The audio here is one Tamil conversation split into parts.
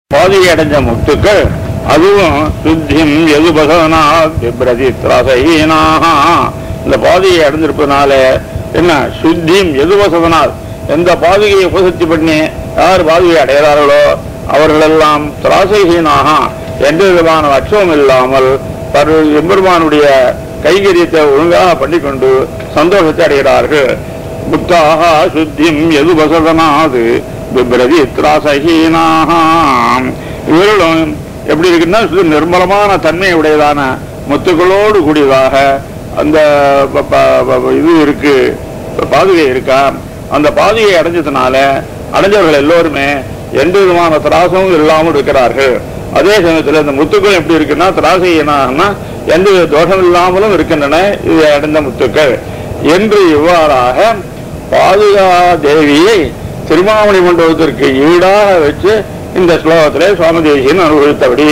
பாதியை அடைஞ்ச முத்துக்கள் அதுவும் சுத்திம் எதுபகனா விப்ரதி திராசைனாக இந்த பாதியை அடைஞ்சிருப்பதனால என்ன சுத்திம் எதுவசதனால் எந்த பாதுகையை உபசக்தி பண்ணி யார் பாதுகையை அடைகிறார்களோ அவர்களெல்லாம் திராசைகீனாக எந்த விதமான அச்சம் இல்லாமல் பரு எம்பெருமானுடைய கைகரியத்தை ஒழுங்காக பண்ணிக்கொண்டு சந்தோஷத்தை அடைகிறார்கள் புத்தாக சுத்திம் எது வசதனாது பிப்ரதி திராசகீனாக இவர்களும் எப்படி இருக்குன்னா சுத்த நிர்மலமான தன்மை உடையதான முத்துக்களோடு கூடியதாக அந்த ப- ப- ப- இது இருக்கு பாதுகை இருக்கா அந்த பாதுகையை அடைஞ்சதுனால அடைஞ்சவர்கள் எல்லோருமே எந்த விதமான திராசமும் இல்லாமல் இருக்கிறார்கள் அதே சமயத்தில் இந்த முத்துக்கள் எப்படி இருக்குன்னா திராசை என்னாகன்னா எந்த வித தோஷம் இல்லாமலும் இருக்கின்றன இது அடைந்த முத்துக்கள் என்று இவ்வாறாக பாதுகா தேவியை திருமாமணி மண்டபத்திற்கு ஈடாக வச்சு இந்த ஸ்லோகத்திலே சுவாமி தேசியன் அனுபவித்தபடி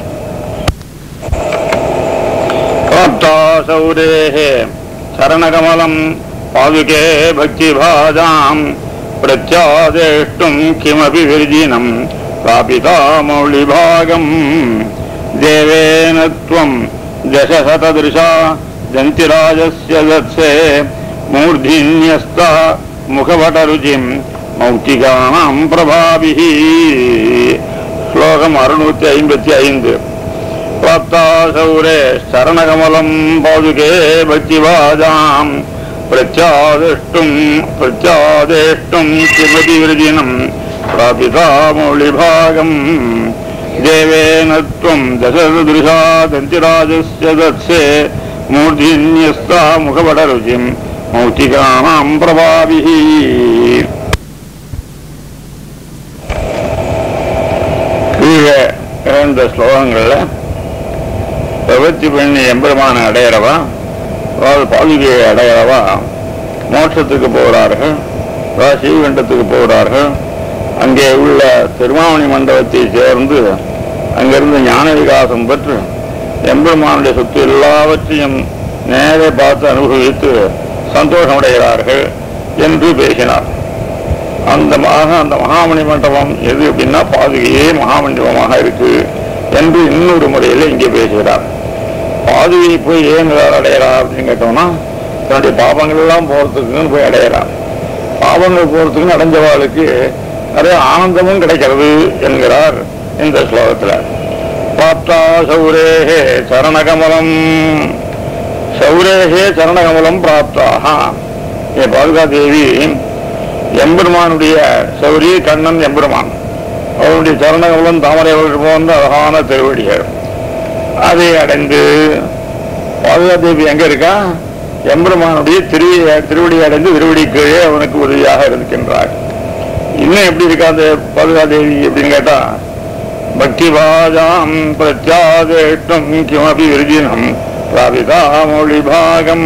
சௌரேः சரணகமலம் பாதுகே பக்திபாதாம் பிரத்யாதேஷ்டும் கிமபி விர்ஜினம் பிராபிதா மௌளிபாகம் தேவேன त्वम् दशशतदृशा दन्तिराजस्य दत्से मूर्धिन्यस्ता मुखवटरुचिम् மௌத்திகானாம் பிரபாபிஹி ஸ்லோகம் அறுநூத்தி ஐம்பத்தி ஐந்து प्राप्तासौरे शरणकमलम् पादुके भक्तिवादाम् प्रत्यादेष्टुम् प्रत्यादेष्टुम् किमपि वृजिनम् प्रापिता मौलिभागम् देवेन त्वम् दशदृशा दन्तिराजस्य दत्से मूर्धिन्यस्ता मुखपटरुचिम् मौतिकानाम् प्रभाभिः கீழே இரண்டு ஸ்லோகங்கள்ல பிரவத்தி பண்ணி எம்பெருமான அடையிறவா அதாவது பாதுகையை அடையிறவா மோட்சத்துக்கு போகிறார்கள் அதாவது ஸ்ரீகண்டத்துக்கு போகிறார்கள் அங்கே உள்ள திருமாவணி மண்டபத்தை சேர்ந்து அங்கிருந்து ஞான விகாசம் பெற்று எம்பெருமானுடைய சொத்து எல்லாவற்றையும் நேரே பார்த்து அனுபவித்து சந்தோஷமடைகிறார்கள் என்று பேசினார் அந்த மாக அந்த மகாமணி மண்டபம் எது அப்படின்னா பாதுகையே மகாமண்டபமாக இருக்கு என்று இன்னொரு முறையில் இங்கே பேசுகிறார் பாதுகையை போய் ஏன் எல்லாரும் அடையறார் அப்படின்னு கேட்டோம்னா தன்னுடைய பாபங்கள் எல்லாம் போறதுக்குன்னு போய் அடையறார் பாவங்கள் போறதுக்குன்னு அடைஞ்சவாளுக்கு நிறைய ஆனந்தமும் கிடைக்கிறது என்கிறார் இந்த ஸ்லோகத்துல பார்த்தா சௌரேகே சரணகமலம் சௌரேகே சரணகமலம் பிராப்தாக ஏ பாதுகா தேவி எம்பெருமானுடைய சௌரி கண்ணன் எம்பெருமான் அவருடைய சரணகமலம் தாமரை அவர்கள் போன்ற அழகான திருவடிகள் அதை அடைந்து பாதுகா தேவி எங்க இருக்கா எம்பெருமானுடைய திருவியை திருவடியை அடைந்து திருவடி கீழே அவனுக்கு உதவியாக இருக்கின்றார் இன்னும் எப்படி இருக்கா அந்த பாதுகா தேவி அப்படின்னு கேட்டா பக்திவாதாம் பிரத்யாதேட்டம் கிமபி விருதினம் பிராபிதா மொழி பாகம்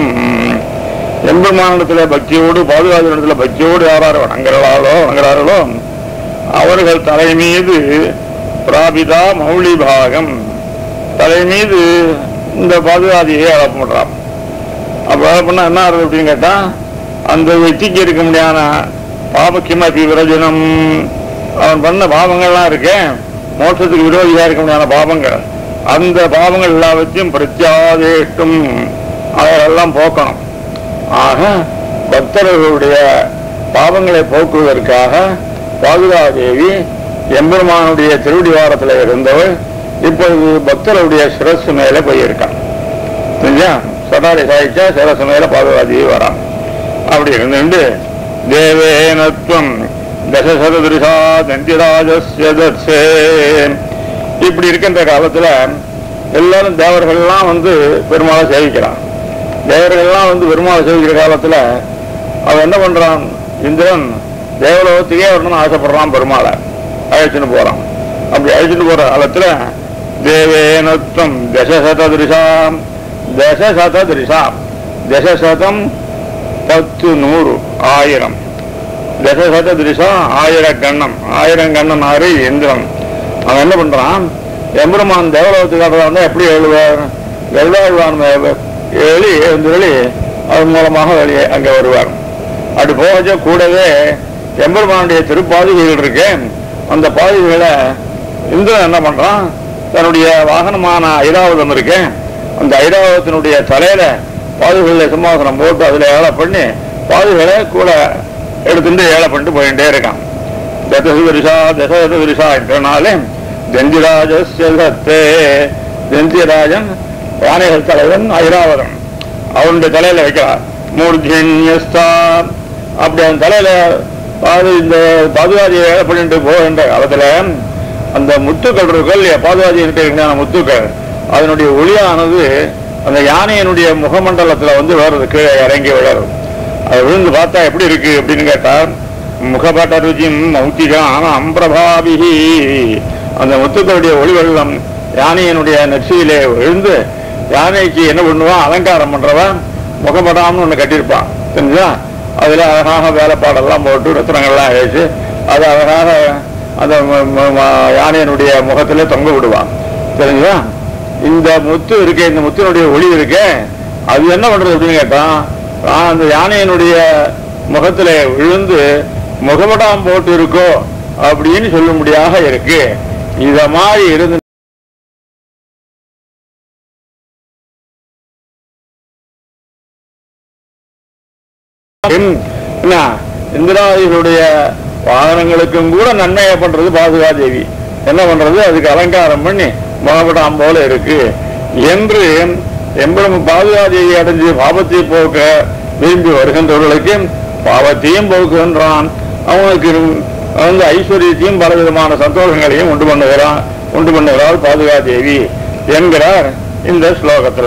எம்பெருமானிடத்துல பக்தியோடு பாதுகாப்பிடத்துல பக்தியோடு யாரார் வணங்குகிறார்களோ வணங்குகிறார்களோ அவர்கள் தலை மீது பிராபிதா மௌலி பாகம் தலை மீது இந்த பாதுகாதியை அழப்பண்றான் அப்ப அழப்பண்ணா என்ன ஆகுது அப்படின்னு கேட்டா அந்த வெற்றிக்கு இருக்க முடியாத பாபக்கிமபி விரஜனம் அவன் பண்ண பாவங்கள்லாம் இருக்கே மோட்சத்துக்கு விரோதியா இருக்க முடியாத பாவங்கள் அந்த பாவங்கள் எல்லாவற்றையும் பிரத்யாதேஷ்டும் அதையெல்லாம் போக்கணும் ஆக பக்தர்களுடைய பாவங்களை போக்குவதற்காக பாதுகாதேவி எம்பெருமானுடைய திருவடிவாரத்தில் இருந்தவள் இப்பொழுது பக்தருடைய சிரசு மேல போயிருக்கான் சரியா சடாரி சாய்ச்சா சிரசு மேல பாதுகாதேவி வரான் அப்படி இருந்துட்டு தேவேனத்வம் தசசததிருஷா தந்திராஜஸ்ய தத்சே இப்படி இருக்கின்ற காலத்துல எல்லாரும் தேவர்கள்லாம் வந்து பெருமாளை சேவிக்கிறான் தேவர்கள்லாம் வந்து பெருமாளை சேவிக்கிற காலத்துல அவன் என்ன பண்றான் இந்திரன் தேவலோகத்துக்கே வரணும்னு ஆசைப்படுறான் பெருமாளை அழைச்சிட்டு போறான் அப்படி அழைச்சிட்டு போற காலத்துல தேவேனத்வம் தசசததிருஷாம் தசசததிருஷாம் தசசதம் பத்து நூறு ஆயிரம் தசசத திருஷம் ஆயிரம் கண்ணம் ஆயிரம் கண்ணம் ஆறு இந்திரன் அவன் என்ன பண்றான் எம்பெருமான் தேவலோகத்துக்காக வந்தா எப்படி எழுவார் வெள்ளாழ்வான் ஏழி எழுந்தருளி அதன் மூலமாக வெளியே அங்க வருவார் அப்படி போகச்ச கூடவே எம்பெருமானுடைய திருப்பாதுகைகள் இருக்கு அந்த பாதுகைகளை இந்திரன் என்ன பண்றான் தன்னுடைய வாகனமான ஐராவதம் இருக்கேன் அந்த ஐராவதத்தினுடைய தலையில பாதுகளை சிம்மாசனம் போட்டு அதுல ஏழை பண்ணி பாதுகளை கூட எடுத்துட்டு ஏழை பண்ணிட்டு போயிட்டே இருக்கான் தச விரிசா தசரத விரிசா என்றனாலே தந்திராஜே தந்திராஜன் யானைகள் தலைவன் ஐராவதம் அவனுடைய தலையில வைக்கிறார் மூர்ஜன்யஸ்தான் அப்படி அவன் தலையில பாது இந்த பாதுகாதியை ஏழை பண்ணிட்டு போகின்ற காலத்துல அந்த முத்துக்கள் இருக்கும் இல்லையா பாதுகாதி முத்துக்கள் அதனுடைய ஒளியானது அந்த யானையினுடைய முகமண்டலத்துல வந்து வருது கீழே இறங்கி விழறது அது விழுந்து பார்த்தா எப்படி இருக்கு அப்படின்னு கேட்டா முகபட்ட ருச்சிம் மௌத்திகான அம்பிரபாபிகி அந்த முத்துக்களுடைய ஒளி வெள்ளம் யானையினுடைய நெற்றியிலே விழுந்து யானைக்கு என்ன பண்ணுவான் அலங்காரம் பண்றவன் முகப்படாமன்னு ஒண்ணு கட்டியிருப்பான் தெரிஞ்சா அதுல அழகாக வேலைப்பாடெல்லாம் போட்டு ரத்னங்கள்லாம் வச்சு அது அழகாக அந்த ம- ம- ம- யானையினுடைய முகத்திலே தொங்க விடுவான் தெரிஞ்சா இந்த முத்து இருக்கே இந்த முத்தினுடைய ஒளி இருக்கே அது என்ன பண்றது அப்படின்னு கேட்டான் நான் அந்த யானையினுடைய முகத்துல விழுந்து முகமடாம் போட்டு இருக்கோ அப்படின்னு சொல்லும்படியாக இருக்கு இத மாதிரி இருந்து என்ன இந்திராதிகளுடைய வாகனங்களுக்கும் கூட நன்மையை பண்றது பாதுகாதேவி என்ன பண்றது அதுக்கு அலங்காரம் பண்ணி முகப்படாம் போல இருக்கு என்று எம்பளம் பாதுகாதேவி அடைஞ்சு பாவத்தை போக்க விரும்பி வருகின்றவர்களுக்கு பாவத்தையும் போக்குகின்றான் அவனுக்கு வந்து ஐஸ்வர்யத்தையும் பலவிதமான சந்தோஷங்களையும் உண்டு பண்ணுகிறான் உண்டு பண்ணுகிறாள் பாதுகாதேவி என்கிறார் இந்த ஸ்லோகத்துல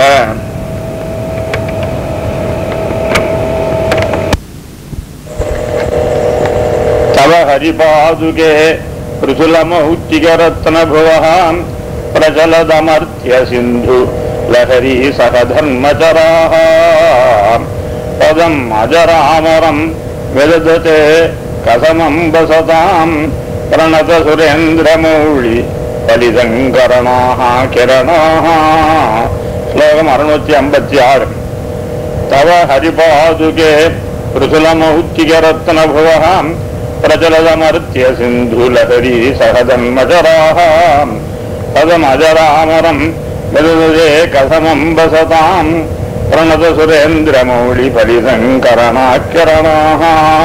तव हरिपादुके पृथुलमौक्तिकरत्नभुवः प्रचलदमर्त्य सिन्धु लहरी सह धर्मचराः पदम् अजरामरम् विदधते कथमम् वसताम् प्रणतसुरेन्द्रमौळि फलितङ्करणाः किरणाः श्लोकम् अरुणूति अम्बति आറ് तव हरिपादुके पृथुलमौक्तिकरत्नभुवः प्रचलदमर्त्य सिन्धुलहरी सहजन्मचराः पदमजरामरम् विददे कथमम् वसताम् प्रणतसुरेन्द्रमौलिफलितङ्करणाकिरणाः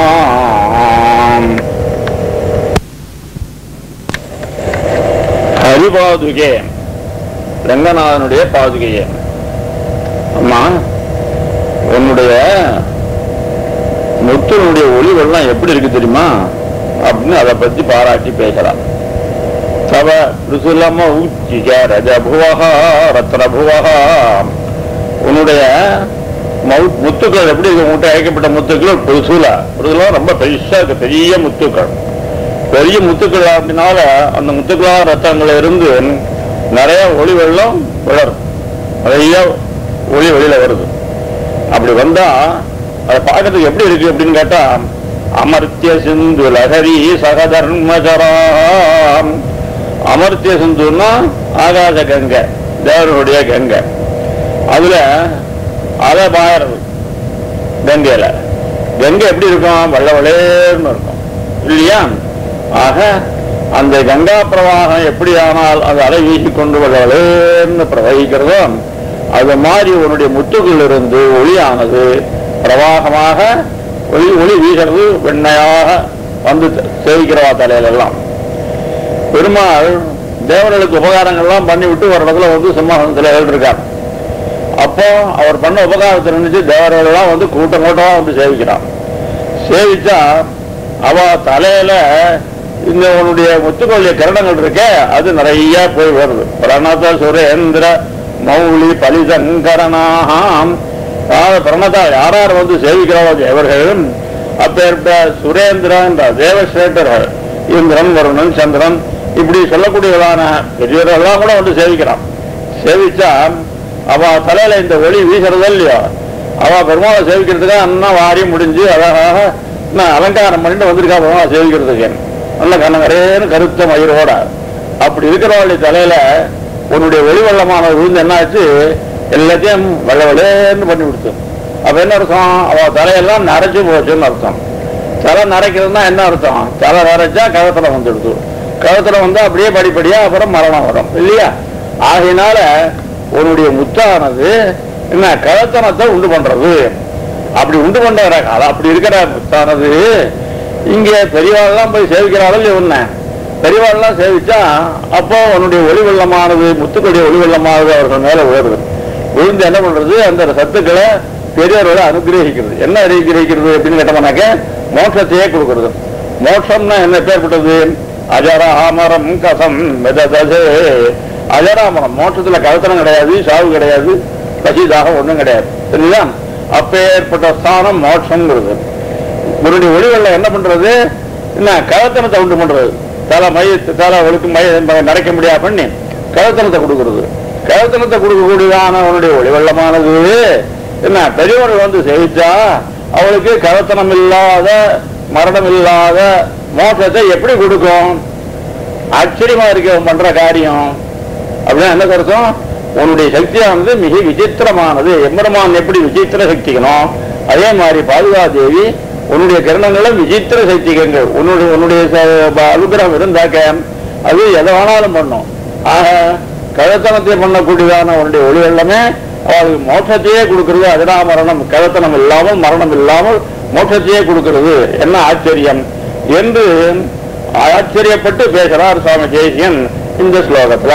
ஹரிபாதுகே ரங்கநாதனுடைய பாதுகையே அம்மா உன்னுடைய முத்துனுடைய ஒளி வெள்ளம் எப்படி இருக்கு தெரியுமா அப்படின்னு அதை பத்தி பாராட்டி பேசலாம் தவ ருசுலம ஊச்சிக ரஜபுவகா ரத்னபுவகா உன்னுடைய மௌ- முத்துக்கள் எப்படி இருக்கு உங்கள்கிட்ட அழைக்கப்பட்ட முத்துக்கள் புதுசுலா புதுசுலா ரொம்ப பெருசா இருக்கு பெரிய முத்துக்கள் பெரிய முத்துக்கள் அப்படின்னால அந்த முத்துக்களா ரத்தங்கள்ல இருந்து நிறைய ஒளி வெள்ளம் விழரும் நிறைய ஒளி வெளியில வருது அப்படி வந்தா அதை பார்க்கறதுக்கு எப்படி இருக்கு அப்படின்னு கேட்டா அமர்த்திய சிந்து லகரி சகதர்மச்சராம் அமர்த்திய சிந்துன்னா ஆகாச கங்கை தேவனுடைய கங்கை அதுல அலை பாயறது கங்கையில கங்கை எப்படி இருக்கும் வெள்ள வெளேர்னு இருக்கும் இல்லையா ஆக அந்த கங்கா பிரவாகம் எப்படி ஆனால் அது அலை வீசிக்கொண்டு வெள்ள வெளேர்னு பிரவகிக்கிறதோ அது மாதிரி உன்னுடைய முத்துக்குள் இருந்து ஒளியானது பிரவாகமாக ஒளி ஒளி வீசுறது வெண்மையாக வந்து சேவிக்கிறவா தலையிலெல்லாம் பெருமாள் தேவர்களுக்கு உபகாரங்கள்லாம் பண்ணி விட்டு ஒரு இடத்துல வந்து சிம்மாசனத்தில் இருக்கார் அப்போ அவர் பண்ண உபகாரத்தை நினைச்சு தேவர்கள் எல்லாம் வந்து கூட்டம் கூட்டமா வந்து சேவிக்கிறான் சேவிச்சா அவ தலையில இந்த உன்னுடைய முத்துக்கொள்ளிய கரணங்கள் இருக்கே அது நிறைய போய் வருது பிரணத சுரேந்திர மௌலி பலிசங்கரனாகாம் அதாவது பிரணதா யார் யார் வந்து சேவிக்கிறாரோ தேவர்கள் அப்பேற்பட்ட சுரேந்திரன் தேவசேட்டர்கள் இந்திரன் வருணன் சந்திரன் இப்படி சொல்லக்கூடியவளான பெரியவர்கள்லாம் கூட வந்து சேவிக்கிறான் சேவிச்சா அவ தலையில இந்த ஒளி வீசுறதோ இல்லையோ அவ பெருமாளை சேவிக்கிறதுக்காக அண்ணா வாரி முடிஞ்சு அழகாக நான் அலங்காரம் பண்ணிட்டு வந்திருக்கா பெருமாளை சேவிக்கிறதுக்கு நல்ல கண்ணகரேன்னு கருத்த மயிரோட அப்படி இருக்கிறவளுடைய தலையில உன்னுடைய ஒளி வெள்ளமானது விழுந்து என்னாச்சு எல்லாத்தையும் வெள்ள வெள்ளேன்னு பண்ணி விடுத்து அப்ப என்ன அர்த்தம் அவ தலையெல்லாம் நரைச்சு போச்சுன்னு அர்த்தம் தலை நரைக்கிறதுனா என்ன அர்த்தம் தலை நரைச்சா கழுத்துல வந்துடுது கழுத்துல வந்தா அப்படியே படிப்படியா அப்புறம் மரணம் வரும் இல்லையா ஆகையினால உன்னுடைய முத்தானது என்ன கழுத்தனத்தை உண்டு பண்றது அப்படி உண்டு பண்ற அது அப்படி இருக்கிற முத்தானது இங்க பெரியவாள்லாம் போய் சேவிக்கிறாள் இவன பெரியவாள்லாம் சேவிச்சா அப்போ உன்னுடைய ஒளி வெள்ளமானது முத்துக்களுடைய ஒளி வெள்ளமானது அவர்கள் மேல ஓடுது விழுந்து என்ன பண்றது அந்த சத்துக்களை பெரியவர்களை அனுகிரகிக்கிறது என்ன அனுகிரகிக்கிறது அப்படின்னு கேட்டோம்னாக்க மோட்சத்தையே கொடுக்கிறது மோட்சம்னா என்ன பேர்பட்டது அஜராமரம் கசம் மெததே அஜராமரம் மோட்சத்துல கழுத்தனம் கிடையாது சாவு கிடையாது பசிதாக ஒண்ணும் கிடையாது சரிங்களா அப்பேற்பட்ட ஸ்தானம் மோட்சம்ங்கிறது உன்னுடைய ஒளிவெள்ள என்ன பண்றது என்ன கழுத்தனத்தை உண்டு பண்றது தலை மைய தலை ஒழுக்கு மைய நடக்க முடியாது பண்ணி கழுத்தனத்தை கொடுக்கிறது கழுத்தனத்தை கொடுக்கக்கூடியதான உன்னுடைய ஒளிவெள்ளமானது என்ன பெரியவர்கள் வந்து சேவிச்சா அவளுக்கு கழுத்தனம் இல்லாத மரணம் இல்லாத மோட்சத்தை எப்படி கொடுக்கும் ஆச்சரியமா இருக்க அவன் பண்ற காரியம் அப்படின்னா என்ன கருத்தம் உன்னுடைய சக்தியானது மிக விசித்திரமானது எம்பெருமான் எப்படி விசித்திர சக்திக்கணும் அதே மாதிரி பாதுகா தேவி உன்னுடைய கிரணங்களும் விசித்திர சக்திகங்கள் உன்னுடைய உன்னுடைய ச- அனுகிரகம் இருந்தாக்க அது எதை வேணாலும் பண்ணும் ஆக கழுத்தனத்தை பண்ணக்கூடியதான உன்னுடைய ஒளி வெள்ளமே அவளுக்கு மோட்சத்தையே கொடுக்கிறது அதனா மரணம் கழுத்தனம் இல்லாமல் மரணம் இல்லாமல் மோட்சத்தையே கொடுக்கிறது என்ன ஆச்சரியம் என்று ஆச்சரியப்பட்டு பேசுறார் சுவாமி தேசியன் இந்த ஸ்லோகத்துல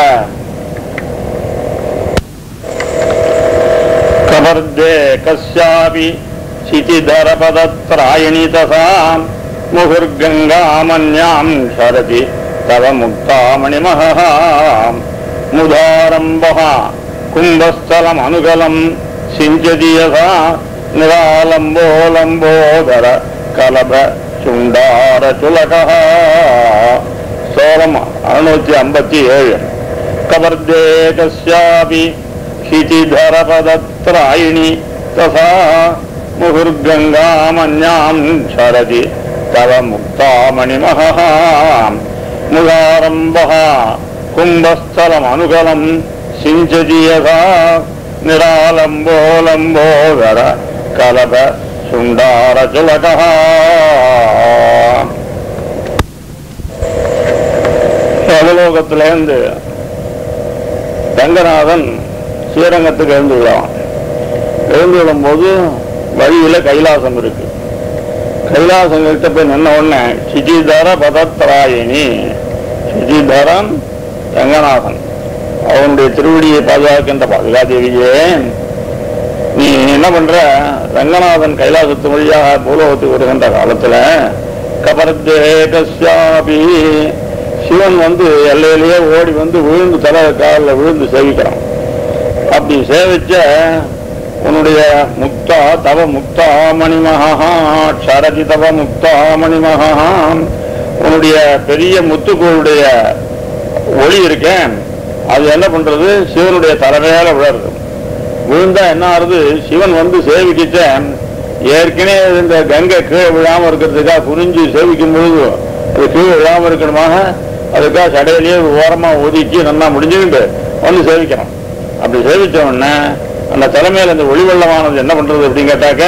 கபர்தே கஸ்யாபி சிதிதரபதத்ராயணி தசா முகுர்கங்காமன்யாம் சரதி தவ முக்தாமணிமஹ முதாரம்பः கும்பஸ்தலமனுகலம் சிஞ்சதி யதா நிராலம்போலம்போதர கலப சுண்டார சுலகः சோலம் அறுநூத்தி ஐம்பத்தி ஏழு கபர்தே கஸ்யாபி क्षितिधरपदत्रायिणि तथा मुहुर्गङ्गामन्याम् शरति तव मुक्तामणिमहः मुदारम्भः कुम्भस्थलमनुगलम् सिञ्चति यथा निरालम्बोलम्बोदर कलप सुण्डारचुलकः அவலோகத்திலேருந்து ரங்கநாதன் ஸ்ரீரங்கத்துக்கு எழுந்து விழான் எழுந்து விழும்போது வழியில கைலாசம் இருக்கு கைலாசம் கிட்ட போய் நின்ன உடனே சிஜிதர பதத்ராயினி சிஜிதரன் ரங்கநாதன் அவனுடைய திருவடியை பாதுகாக்கின்ற பாதுகாதேவியே நீ என்ன பண்ற ரங்கநாதன் கைலாசத்து வழியாக பூலோகத்துக்கு வருகின்ற காலத்துல கபர்தே கஸ்யாபி சிவன் வந்து எல்லையிலேயே ஓடி வந்து விழுந்து தலை காலில் விழுந்து சேவிக்கிறான் அப்படி சேவிச்ச உன்னுடைய முக்தா தவ முக்தா மணிமகா சரதி தவ முக்தா மணிமகா உன்னுடைய பெரிய முத்துக்களுடைய ஒளி இருக்கேன் அது என்ன பண்றது சிவனுடைய தலைமையால விழருது விழுந்தா என்ன ஆறுது சிவன் வந்து சேவிக்கிச்ச ஏற்கனவே இந்த கங்கை கீழே விழாம இருக்கிறதுக்காக புரிஞ்சு சேவிக்கும் பொழுது அது கீழே விழாம இருக்கணுமாக அதுக்காக சடையிலேயே ஒரு ஓரமா ஒதுக்கி நல்லா முடிஞ்சுக்கிட்டு வந்து சேவிக்கிறோம் அப்படி சேவிச்ச உடனே அந்த தலைமையில இந்த ஒளிவெள்ளமானது என்ன பண்றது அப்படின்னு கேட்டாக்க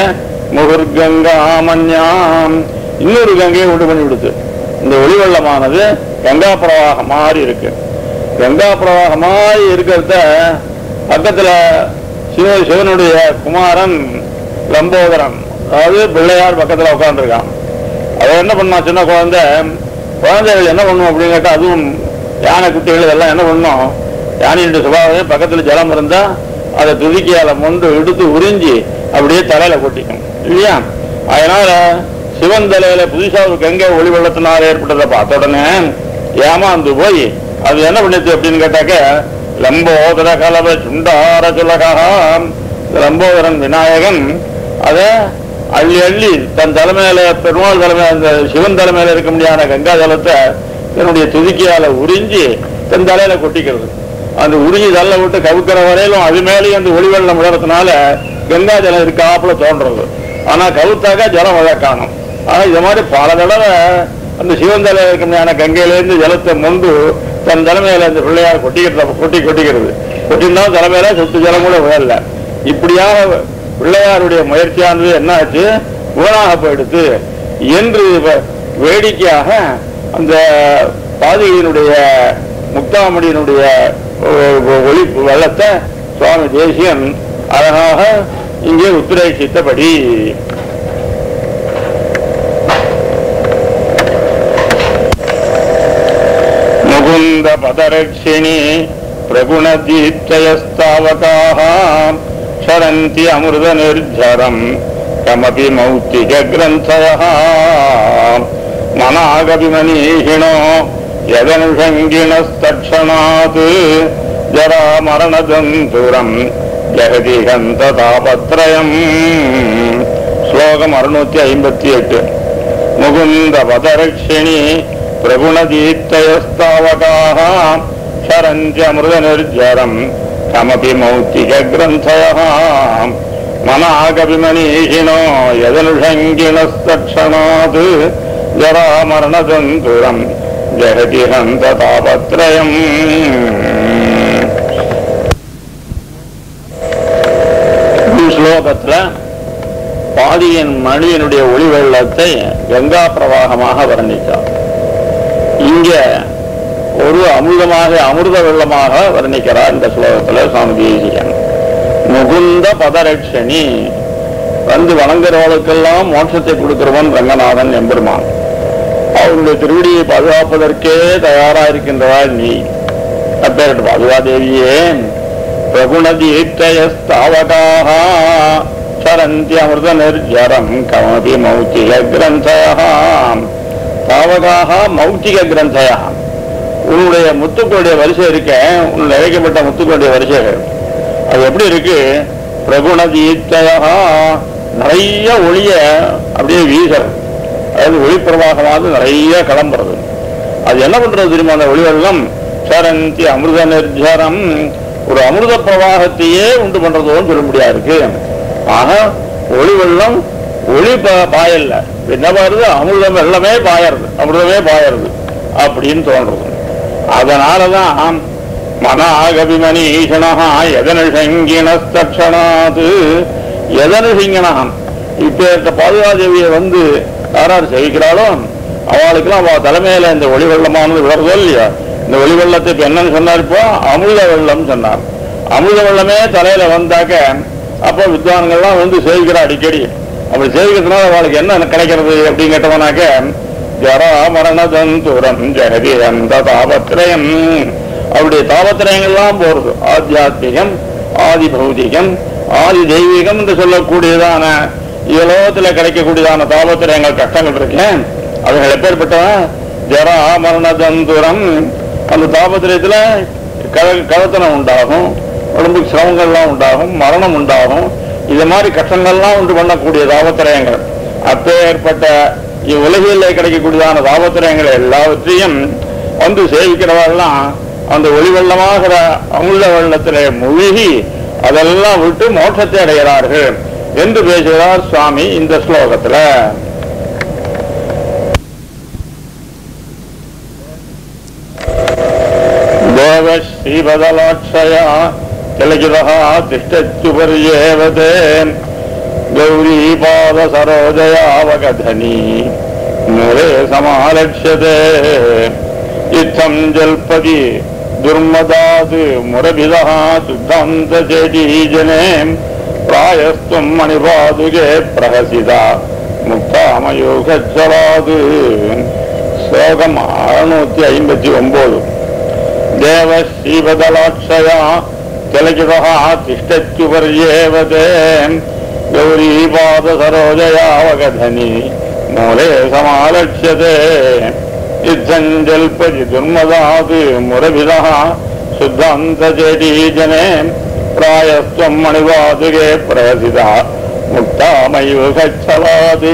முகுர்கங்காமன்யாம் இன்னொரு கங்கையை உண்டு பண்ணி விடுது இந்த ஒளிவெள்ளமானது கங்கா பிரவாகம் மாதிரி இருக்கு கங்கா பிரவாகம் மாதிரி இருக்கிறத பக்கத்துல சிவ சிவனுடைய குமாரன் லம்போதரன் அதாவது பிள்ளையார் பக்கத்துல உட்காந்துருக்கான் அவன் என்ன பண்ணா சின்ன குழந்தை குழந்தைகள் என்ன பண்ணும் அப்படின்னு கேட்டா அதுவும் யானை குட்டிகள் இதெல்லாம் என்ன பண்ணும் யானையுடைய சுபாவமே பக்கத்துல ஜலம் இருந்தா அதை துதிக்கியால மொண்டு எடுத்து உறிஞ்சி அப்படியே தலையில கொட்டிக்கும் இல்லையா அதனால சிவன் தலையில புதுசா ஒரு கங்கை ஒளி வெள்ளத்தினால் ஏற்பட்டதை பார்த்த உடனே ஏமாந்து போய் அது என்ன பண்ணுச்சு அப்படின்னு கேட்டாக்க லம்போதர கலவ சுண்டார சுலகா லம்போதரன் விநாயகன் அதை அள்ளி அள்ளி தன் தலைமையில பெருமாள் தலைமையில அந்த சிவன் தலைமையில இருக்க முடியாத கங்கா ஜலத்தை தன்னுடைய துதிக்கையால உறிஞ்சி தன் தலையில கொட்டிக்கிறது அந்த உறிஞ்சி தள்ள விட்டு கவுக்கிற வரையிலும் அது மேலேயும் அந்த ஒளி வெள்ளம் விழறதுனால கங்கா ஜலம் இருக்காப்புல தோன்றது ஆனா கவுத்தாக்கா ஜலம் விழ காணும் ஆனா இது மாதிரி பல தடவை அந்த சிவன் தலையில இருக்க முடியாத கங்கையிலேருந்து ஜலத்தை மொண்டு தன் தலைமையில அந்த பிள்ளையார் கொட்டிக்கிறது கொட்டி கொட்டிக்கிறது கொட்டிருந்தாலும் தலைமையில சொத்து ஜலம் கூட விழல இப்படியாக பிள்ளையாருடைய முயற்சியானது என்ன ஆச்சு வீணாக போயிடுத்து என்று வ- வேடிக்கையாக அந்த பாதியினுடைய முக்தாமணியினுடைய ஒ- ஒ- ஒளி வெள்ளத்தை சுவாமி தேசியன் அழகாக இங்கே உத்திரேசித்தபடி முகுந்த பதரட்சிணி பிரகுணதீப்தயஸ்தாவகாः சரந்தி அமிர்த நிர்ஜரம் கமபி மௌத்திக கிரந்தயः மனாகபிமனீஷிணோ யதனுஷங்கிணஸ்தட்சணாத் ஜரா மரணதந்துரம் ஜெகதி கந்த தாபத்ரயம் ஸ்லோகம் அறுநூத்தி ஐம்பத்தி எட்டு முகுந்த பதரட்சிணி பிரகுணதீப்தயஸ்தாவகாः சரஞ்சமிருத நிர்ஜரம் கமபி மௌத்திக கிரந்தயः மனாகபிமனீஷிணோ யதனுஷங்கிணஸ்தட்சணாத் ஜரா மரணதந்துரம் ஜெகதி ஹந்த தாபத்ரயம் ஸ்லோகத்துல பாதியின் மணியினுடைய ஒளி வெள்ளத்தை கங்கா பிரவாகமாக வர்ணித்தார் இங்க ஒரு அமிர்தமாக அமிர்த வெள்ளமாக வர்ணிக்கிறார் இந்த ஸ்லோகத்துல சுவாமி தேசிகன் முகுந்த பதரட்சணி வந்து வணங்குறவர்களுக்கெல்லாம் மோட்சத்தை கொடுக்கிறவன் ரங்கநாதன் எம்பெருமான் அவருடைய திருவடியை பாதுகாப்பதற்கே தயாரா இருக்கின்றவாள் நீ அப்பேரட்டு பாதுகாதேவியே பிரகுணதீர்த்தயஸ்தாவகாக சரந்தி அமிர்த நிர்ஜரம் கமபி மௌத்திக கிரந்தய தாவகாக மௌத்திக கிரந்தய உன்னுடைய முத்துக்களுடைய வரிசை இருக்க உன் இழைக்கப்பட்ட முத்துக்களுடைய வரிசைகள் அது எப்படி இருக்கு பிரகுணதீர்த்தயா நிறைய ஒளிய அப்படியே வீசுறது அதாவது ஒளி பிரவாகமானது நிறைய கிளம்புறது அது என்ன பண்றது தெரியுமா அந்த ஒளி வெள்ளம் சரந்தி அமிர்த நிர்ஜரம் ஒரு அமிர்த பிரவாகத்தையே உண்டு பண்றதோன்னு சொல்ல முடியாது இருக்கு ஆக ஒளி வெள்ளம் ஒளி பா- பாயல்ல என்ன பாருது அமிர்தம் வெள்ளமே பாயறது அமிர்தமே பாயறது அப்படின்னு தோன்றது அதனாலதான் மன ஆகபிமணி ஈசனா எதனுஷங்கிணஸ்தட்சணாது எதனுஷிங்கனாம் இப்ப பாதுகாதேவியை வந்து யாரார் சேவிக்கிறாளோ அவளுக்கெல்லாம் அவ தலைமையில இந்த ஒளி வெள்ளமானது வருதோ இல்லையா இந்த ஒளி வெள்ளத்தை இப்ப என்னன்னு சொன்னார் இப்போ அமிர்த வெள்ளம் சொன்னார் அமிர்த வெள்ளமே தலையில வந்தாக்க அப்போ வித்வான்கள்லாம் வந்து சேவிக்கிறா அடிக்கடி அப்படி சேவிக்கிறதுனால அவளுக்கு என்ன கிடைக்கிறது அப்படின்னு கேட்டவனாக்க ஜரா மரணதந்துரம் ஜெகதி அந்த தாபத்திரயம் அவருடைய தாபத்திரயங்கள்லாம் போறது ஆத்தியாத்மிகம் ஆதி பௌதிகம் ஆதி தெய்வீகம் என்று சொல்லக்கூடியதான இலோகத்துல கிடைக்கக்கூடியதான தாபத்திரயங்கள் கஷ்டங்கள் இருக்கேன் அதுகள் எப்பேற்பட்டவன் ஜரா மரணதந்துரம் அந்த தாபத்திரயத்துல க- கலத்தனம் உண்டாகும் உடம்புக்கு சிரமங்கள்லாம் உண்டாகும் மரணம் உண்டாகும் இது மாதிரி கஷ்டங்கள்லாம் உண்டு பண்ணக்கூடிய தாபத்திரயங்கள் அப்பேற்பட்ட இவ்வுலகிலே கிடைக்கக்கூடியதான தாபத்திரயங்கள் எல்லாவற்றையும் வந்து சேவிக்கிறவெல்லாம் அந்த ஒளி வெள்ளமாகிற அமுள்ள வெள்ளத்திலே மூழ்கி அதெல்லாம் விட்டு மோட்சத்தை அடைகிறார்கள் என்று பேசுகிறார் சுவாமி இந்த ஸ்லோகத்துல தேவ ஸ்ரீபதலாட்சயா திலகிதா திஷ்டச்சுபர்யேவதே गौरीपाद सरोजयावगधनी मूले समालक्ष्यते इत्थं जल्पति दुर्मदात् मुरभिदः शुद्धान्तचेटीजने प्रायस्त्वं मणिपादुके प्रहसिता முக்தாமயோகச்சலாது ஸ்லோகம் அறுநூத்தி ஐம்பத்தி ஒன்பது தேவ ஸ்ரீபதலாட்சயா திலகிதா திஷ்டச்சுபர்யேவதே गौरीपादसरोजयावगधनि मूले समालक्ष्यते इत्थञ्जल्पति दुर्मदात् मुरभिदः शुद्धान्तचेटीजने प्रायस्त्वं मणिवादुके प्रहसिता मुक्तामैव गच्छवात्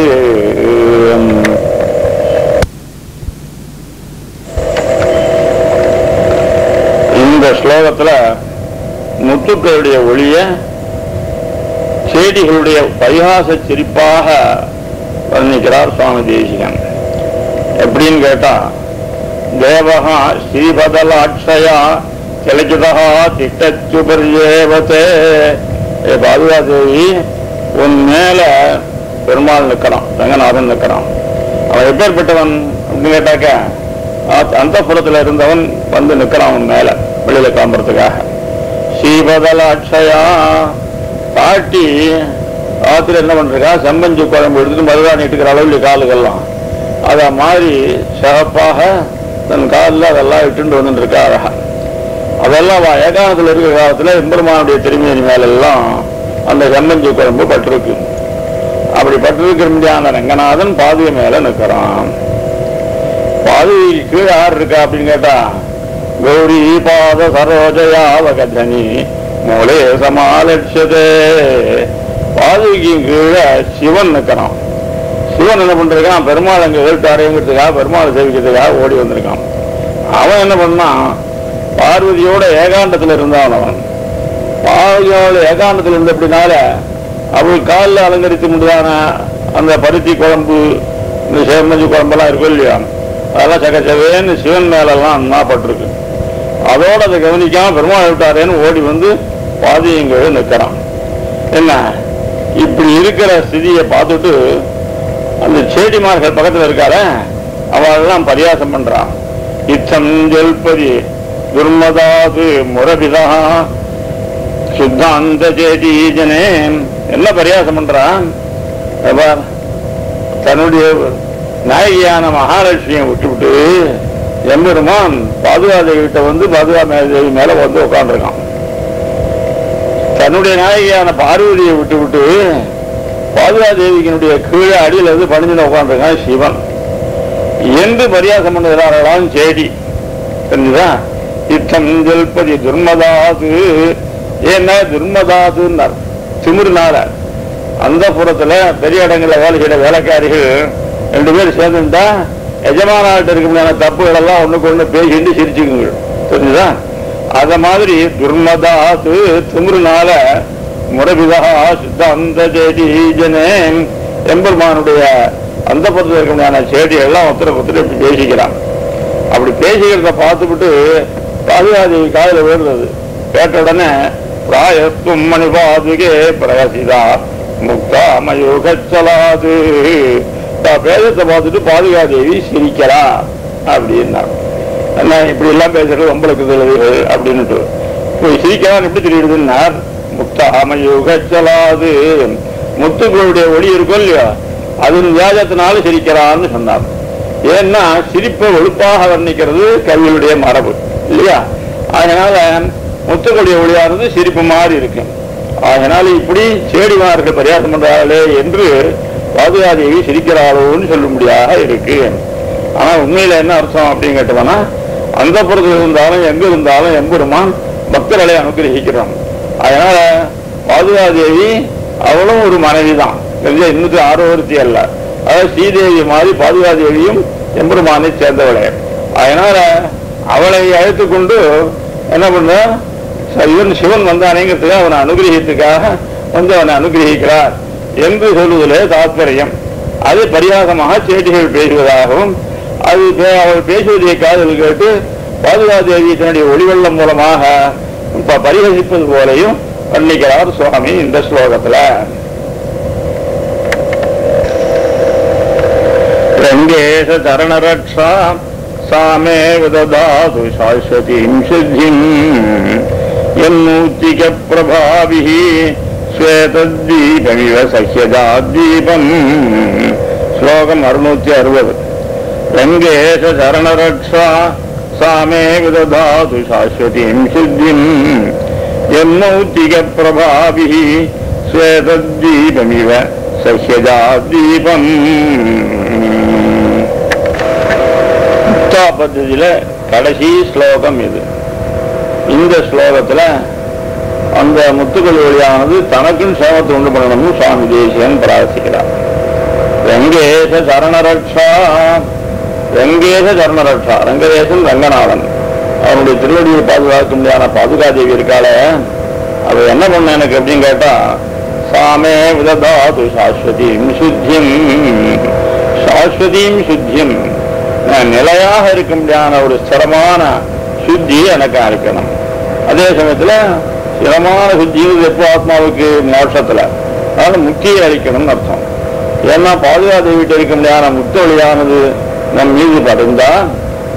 இந்த ஸ்லோகத்துல முத்துக்களுடைய ஒளிய செடிகளுடைய பரிகாச சிரிப்பாக வர்ணிக்கிறார் சுவாமி தேசிகன் எப்படின்னு கேட்டா தேவகா ஸ்ரீபதலாட்சயா கிளச்சிதா திட்டச்சுபர்யேவத்தே ஏ பாதுகாதேவி உன் மேல பெருமாள் நிற்கிறான் ரங்கநாதன் நிற்கிறான் அவன் எப்பேற்பட்டவன் அப்படின்னு கேட்டாக்க அந்த புறத்துல இருந்தவன் வந்து நிக்கிறான் அவன் மேல வெளியில கிளம்புறதுக்காக சீபதல அக்ஷயா பாட்டி ராத்திரி என்ன பண்றா செம்பஞ்சு குழம்பு எடுத்துட்டு மருதாணி இட்டுக்கிற அளவில் காலுகள்லாம் அத மாதிரி சிறப்பாக தன் காலில் அதெல்லாம் இட்டுண்டு வந்துட்டு இருக்கா அழகா அதெல்லாம் அவ ஏகாந்தத்தில் இருக்கிற காலத்துல எம்பெருமானுடைய திருமேனி மேலெல்லாம் அந்த செம்மஞ்சி குழம்பு பட்டிருக்கு அப்படி பட்டிருக்கிற முடியாத ரங்கநாதன் பாதுகை மேல நிற்கிறான் பாதுகைக்கு கீழே யார் இருக்கா அப்படின்னு கேட்டா கௌரி பாத சரோஜயாவகதனி மூலே சமாலட்சதே பாதுகைக்கு கீழே சிவன் நிற்கிறான் சிவன் என்ன பண்றான் பெருமாள் அங்க எழுத்தாரைங்கிறதுக்காக பெருமாள் சேவிக்கிறதுக்காக ஓடி வந்திருக்கான் அவன் என்ன பண்ணான் பார்வதியோட ஏகாண்டத்துல இருந்தான் அவன் பார்வதியோட ஏகாண்டத்துல இருந்தபடினால அவள் காலில் அலங்கரித்து முடியாத அந்த பருத்தி குழம்பு இந்த சேமஞ்சி குழம்பெல்லாம் இருக்கும் இல்லையா அதெல்லாம் சகச்சவேன்னு சிவன் மேலெல்லாம் அண்ணாப்பட்டிருக்கு அதோட அதை கவனிக்காம பெருமாள் விட்டாரேன்னு ஓடி வந்து பாதியங்கள் நிற்கிறான் என்ன இப்படி இருக்கிற ஸ்திதியை பார்த்துட்டு அந்த சேடிமார்கள் பக்கத்துல இருக்கார அவெல்லாம் பரியாசம் பண்றான் இத்தம் ஜல்பதி துர்மதாது முரபிதா சுத்தாந்த சேதி ஜனே என்ன பரியாசம் பண்றான் இத பார், தன்னுடைய நாயகியான மகாலட்சுமியை விட்டுவிட்டு எம்பெருமான் பாதுகாதேவி கிட்ட வந்து பாதுகா தேவி மேல வந்து உட்காந்துருக்கான் தன்னுடைய நாயகியான பார்வதியை விட்டு விட்டு பாதுகா தேவிக்கினுடைய கீழே அடியில இருந்து பணிஞ்சுன்னு உட்காந்துருக்கான் சிவன் என்று பரியாசம் பண்ணுகிறார்களாம் சேடி தெரிஞ்சுதா இத்தம் ஜல்பதி துர்மதாது ஏன்னா துர்மதாதுன்னார் திமிருனால அந்த புறத்துல பெரிய இடங்கள்ல வேலை செய்யற வேலைக்காரிகள் ரெண்டு பேர் சேர்ந்துட்டா எஜமானாட்ட இருக்க முடியாத தப்புகள் எல்லாம் ஒண்ணுக்கு ஒண்ணு பேசிட்டு சிரிச்சுக்குங்க தெரிஞ்சுதா அத மாதிரி துர்மதாது திமிருனால முரபிதா சித்தாந்த செடி ஜனே எம்பெருமானுடைய அந்த பக்கத்தில் இருக்க முடியாத செடி எல்லாம் ஒருத்தரை ஒருத்தர் இப்படி பேசிக்கிறான் அப்படி பேசிக்கிறத பார்த்துவிட்டு பாதுகாதேவி காதுல விழுந்தது கேட்ட உடனே பிராயத்தும் மணி பாதுகே பிரகசிதா முக்தா மயூகச்சலாது பேதத்தை பார்த்துட்டு பாதுகாதேவி சிரிக்கிறா அப்படின்னாங்க என்ன இப்படி எல்லாம் பேசுறது உங்களுக்கு தெரியுது அப்படின்னுட்டு இப்போ சிரிக்கிறான்னு எப்படி தெரியுதுன்னார் முக்தா மயூகச்சலாது முத்துக்களுடைய ஒளி இருக்கும் இல்லையா அதன் வியாஜத்தினால சிரிக்கிறான்னு சொன்னார் ஏன்னா சிரிப்பை ஒழுப்பாக வர்ணிக்கிறது கவிகளுடைய மரபு இல்லையா அதனால முத்துக்களுடைய ஒளியானது சிரிப்பு மாதிரி இருக்கு அதனால இப்படி சேடிமார்கள் பரியாசம் பண்றார்களே என்று பாதுகாதேவி சிரிக்கிறாளோன்னு சொல்லும்படியாக இருக்கு ஆனா உண்மையில என்ன அர்த்தம் அப்படின்னு கேட்டோம்னா அந்த புறத்தில் இருந்தாலும் எங்க இருந்தாலும் எம்பெருமான் பக்தர்களை அனுகிரகிக்கிறோம் அதனால பாதுகாதேவி அவளும் ஒரு மனைவி தான் இன்னும் ஆரோக்கியத்தி அல்ல அதாவது ஸ்ரீதேவி மாதிரி பாதுகாதேவியும் எம்பெருமானை சேர்ந்தவளே அதனால அவளை அழைத்து கொண்டு என்ன பண்ண இவன் சிவன் வந்தானேங்கிறதுக்காக அவனை அனுகிரகத்துக்காக வந்து அவனை அனுகிரகிக்கிறார் என்று சொல்வதிலே தாத்பரியம் அது பரியாசமாக சேட்டிகள் பேசுவதாகவும் அது பே- அவள் பேசுவதை காதல் கேட்டு பாதுகாதேவி தன்னுடைய ஒளிவெள்ளம் மூலமாக ப- பரிகசிப்பது போலையும் வர்ணிக்கிறார் சுவாமி இந்த ஸ்லோகத்துல ரங்கேஷ சரணரக்ஷா சாமே விததாது சாஸ்வதீம் சித்திம் என்னூத்திக பிரபாபிः ஸ்வேதத்வீபமிவ சஹ்யஜாத்வீபம் ஸ்லோகம் அறுநூத்தி அறுபது ரங்கேஷ சரணரக்ஷா சாமே விததாது சாஸ்வதீம் சித்திம் என்னௌத்திக பிரபாபிः ஸ்வேதத்வீபமிவ சஹ்யஜாத்வீபம் முக்தா பద్ధதியில கடைசி ஸ்லோகம் இது இந்த ஸ்லோகத்துல அந்த முத்துக்கள் வழியானது தனக்கும் சேமத்தை உண்டு பண்ணணும்னு சுவாமி தேசியன் பிரார்த்திக்கிறார் ரங்கேச சரணரக்ஷா ரங்கேச சரணரக்ஷா ரங்கதேசன் ரங்கநாதன் அவனுடைய திருவடியை பாதுகாக்க முடியாத பாதுகாதேவி இருக்காளே அவ என்ன பண்ண எனக்கு அப்படின்னு கேட்டா சாமே விததாது சாஸ்வதீம் சுத்தியம் சாஸ்வதீம் சுத்தியம் நான் நிலையாக இருக்க முடியாத ஒரு ஸ்திரமான சுத்தி எனக்கு அளிக்கணும் அதே சமயத்துல ஸ்திரமான சுத்தி எப்போ ஆத்மாவுக்கு மோட்சத்துல அதனால முக்தியை அளிக்கணும்னு அர்த்தம் ஏன்னா பாதுகாத்து வீட்டு இருக்க முடியாத முத்த வழியானது நம் மீது படுந்தா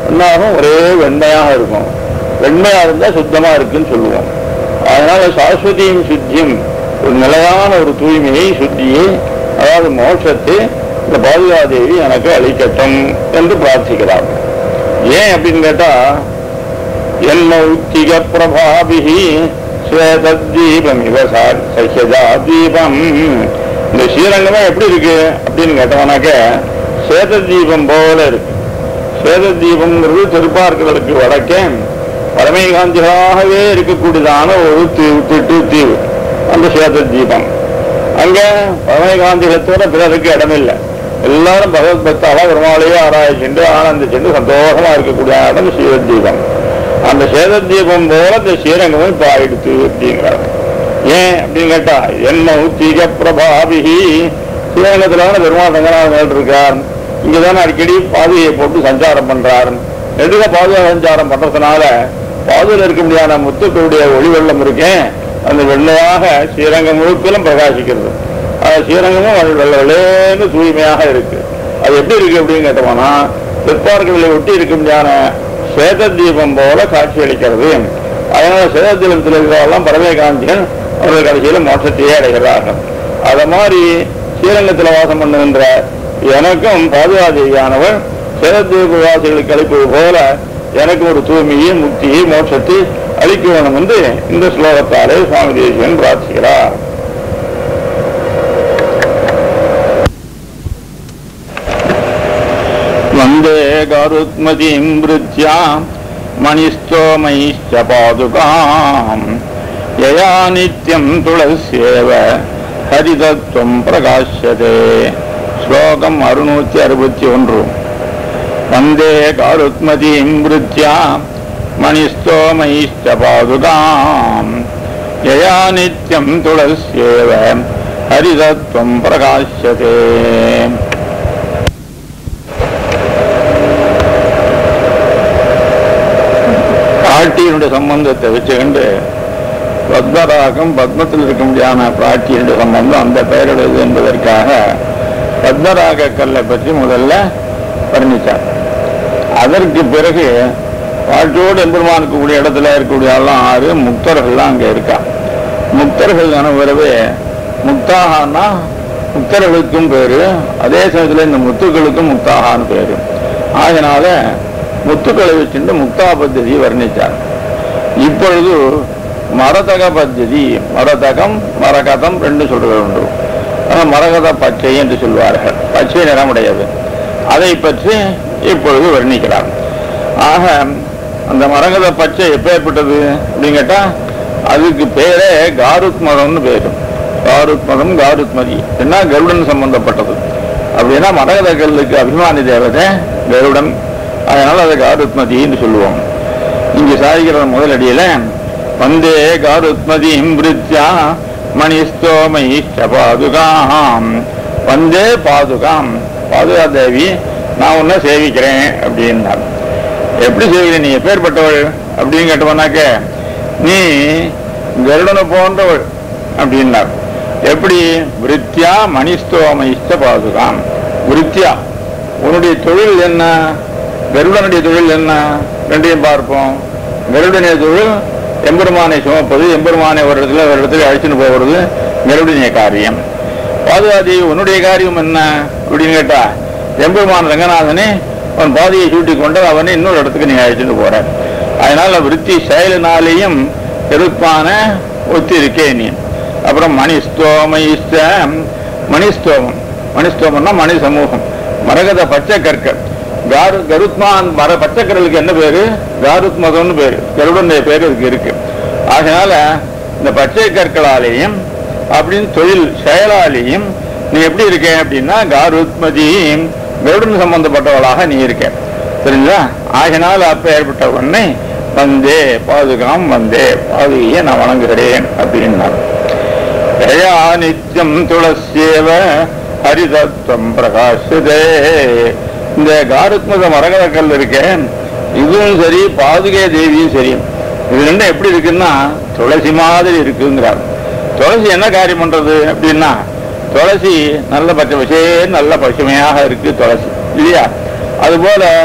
என்னாகும் ஒரே வெண்மையாக இருக்கும் வெண்மையா இருந்தா சுத்தமா இருக்குன்னு சொல்லுவோம் அதனால சாஸ்வதியும் சுத்தியும் ஒரு நிலையான ஒரு தூய்மையை சுத்தியை அதாவது மோட்சத்தை இந்த பாதுகாதேவி எனக்கு அளிக்கட்டும் என்று பிரார்த்திக்கிறார் ஏன் அப்படின்னு கேட்டா என்மௌத்திக பிரபாபிகி ஸ்வேதீபம் இவ சஹ்யஜா தீபம் இந்த ஸ்ரீரங்கமே எப்படி இருக்கு அப்படின்னு கேட்டவனாக்க சேத தீபம் போல இருக்கு சேத தீபம்ங்கிறது திருப்பார்க்கடலுக்கு வடக்கே பரமேகாந்திகளாகவே இருக்கக்கூடியதான ஒரு தீவு திட்டு தீவு அந்த சேத தீபம் அங்க பரமேகாந்திகத்தோட பிறருக்கு இடமில்லை எல்லாரும் பகவத் பக்தாவா பெருமாளையே ஆராய்ச்சிண்டு ஆனந்திச்சுண்டு சந்தோஷமா இருக்கக்கூடிய இடம் ஸ்ரீரத்தீபம் அந்த சேதத்தீபம் போல இந்த ஸ்ரீரங்கமும் இப்ப ஆயிடுத்து அப்படிங்கிறார் ஏன் அப்படின்னு கேட்டா என்ன உத்திக பிரபாபிகி ஸ்ரீரங்கத்துல தானே பெருமாள் ரங்கநாதன் இருக்கார் இங்கதானே அடிக்கடி பாதையை போட்டு சஞ்சாரம் பண்றார் எதுக்க பாதுகா சஞ்சாரம் பண்றதுனால பாதையில் இருக்க முடியாத முத்துக்களுடைய ஒளி வெள்ளம் இருக்கேன் அந்த வெள்ளையாக ஸ்ரீரங்கம் முழுப்பிலும் பிரகாசிக்கிறது அது ஸ்ரீரங்கமும் அது வெள்ளை வெள்ளேன்னு தூய்மையாக இருக்கு அது எப்படி இருக்கு அப்படின்னு கேட்டோம்னா பிற்பார்களை ஒட்டி இருக்க முடியாத சேத தீபம் போல காட்சி அளிக்கிறது அதனால சேத தீபத்தில் இருக்கிறவெல்லாம் பரமேகாந்திகள் அவர்கள் கடைசியில மோட்சத்தையே அடைகிறார்கள் அத மாதிரி ஸ்ரீரங்கத்தில் வாசம் பண்ணுகின்ற எனக்கும் பாதுகாதேவியானவர் சேதத்தீப வாசிகளுக்கு அளிப்பது போல எனக்கு ஒரு தூய்மையை முக்தியை மோட்சத்தை அளிக்க வேணும் என்று இந்த ஸ்லோகத்தாலே சுவாமி தேசியன் பிரார்த்திக்கிறார் வந்தே கருத்மதிம் விருத்யா மணிஸ்தோமைश्च பாதுகாம் யயா நித்யம் துளசியேவ ஹரிதத்துவம் பிரகாஷ்யதே ஸ்லோகம் அறுநூற்றி அறுபத்தி ஒன்று வந்தே காருத்மதிம் விருத்யா மணிஸ்தோமைश्च பாதுகாம் யயா நித்யம் துளசியேவ ஹரிதத்துவம் பிரகாஷ்யதே பிராட்டியினுடைய சம்பந்தத்தை வச்சுக்கொண்டு பத்மராகம் பத்மத்தில் இருக்க முடியாத பிராட்டியினுடைய சம்பந்தம் அந்த பெயருடையது என்பதற்காக பத்மராக கல்லை பற்றி முதல்ல வர்ணித்தார் அதற்கு பிறகு பாட்டோடு எம்பெருமானுக்கு கூடிய இடத்துல இருக்கக்கூடிய எல்லாம் ஆறு முக்தர்கள்லாம் அங்கே இருக்கா முக்தர்கள் அனுபவரவே முக்தாகனா முக்தர்களுக்கும் பேரு அதே சமயத்தில் இந்த முத்துக்களுக்கும் முக்தாகான்னு பேரு ஆகினால முத்துக்களை வச்சுட்டு முக்தா பద్ధதி வர்ணித்தார் இப்பொழுது மரதக பద్ధதி மரதகம் மரகதம் ரெண்டு சொல்றது உண்டு ஆனால் மரகத பச்சை என்று சொல்வார்கள் பச்சை நிறமுடையது அதை பற்றி இப்பொழுது வர்ணிக்கிறார் ஆக அந்த மரகத பச்சை எப்பேற்பட்டது அப்படின்னு கேட்டா அதுக்கு பேரே காருத் மதம்னு பேரு காருத் மதம் காருத் மதி என்ன கருடன் சம்பந்தப்பட்டது அப்படின்னா மரகத கல்லுக்கு அபிமானி தேவதை கருடன் அதனால அதை காருத்மதின்னு சொல்லுவோம் இங்க சாதிக்கிற முதலடியில வந்தே காருத்மதிம் விருத்யா மணிஸ்தோமைஷ்ட பாதுகாம் வந்தே பாதுகாம் பாதுகா தேவி நான் உன்னை சேவிக்கிறேன் அப்படின்னார் எப்படி சேவிக்கிறேன் நீ எப்பேற்பட்டவள் அப்படின்னு கேட்டவனாக்க நீ கருடனை போன்றவள் அப்படின்னார் எப்படி விருத்தியா மணிஸ்தோமைஷ்ட பாதுகாம் விருத்தியா உன்னுடைய தொழில் என்ன கருடனுடைய தொழில் என்ன ரெண்டையும் பார்ப்போம் கருடனுடைய தொழில் எம்பெருமானை சுமப்பது எம்பெருமானை ஒரு இடத்துல ஒரு இடத்துல அழைச்சிட்டு போகிறது கருடனுடைய காரியம் பாதுகாதி உன்னுடைய காரியம் என்ன அப்படின்னு கேட்டா எம்பெருமான் ரங்கநாதனே அவன் பாதையை சூட்டி கொண்டு அவனை இன்னொரு இடத்துக்கு நீ அழைச்சிட்டு போற அதனால விருத்தி செயலினாலேயும் பெருப்பான ஒத்தி இருக்கே நீ அப்புறம் மணிஸ்தோமயிஸ்த மணிஸ்தோமம் மணிஸ்தோமம்னா மணி சமூகம் மரகத பச்சை கற்கள் காரு கருத்மான் மர பச்சைக்கடலுக்கு என்ன பேரு காருத் மதம்னு பேரு கருடனுடைய பேரு இதுக்கு இருக்கு அதனால இந்த பச்சை கற்களாலேயும் அப்படின்னு தொழில் செயலாலேயும் நீ எப்படி இருக்க அப்படின்னா காருத்மதி கருடன் சம்பந்தப்பட்டவளாக நீ இருக்க தெரிஞ்சா ஆகினால் அப்ப ஏற்பட்ட உடனே வந்தே பாதுகாம் வந்தே பாதுகையை நான் வணங்குகிறேன் அப்படின்னார் தயா நித்தியம் துளசியவ ஹரிதத்துவம் பிரகாசதே இந்த காருத்மத மரகத கல் இருக்கேன் இதுவும் சரி பாதுகை தேவியும் சரி இது ரெண்டும் எப்படி இருக்குன்னா துளசி மாதிரி இருக்குங்கிறார் துளசி என்ன காரியம் பண்றது அப்படின்னா துளசி நல்ல பச்சை பசே நல்ல பசுமையாக இருக்கு துளசி இல்லையா அதுபோல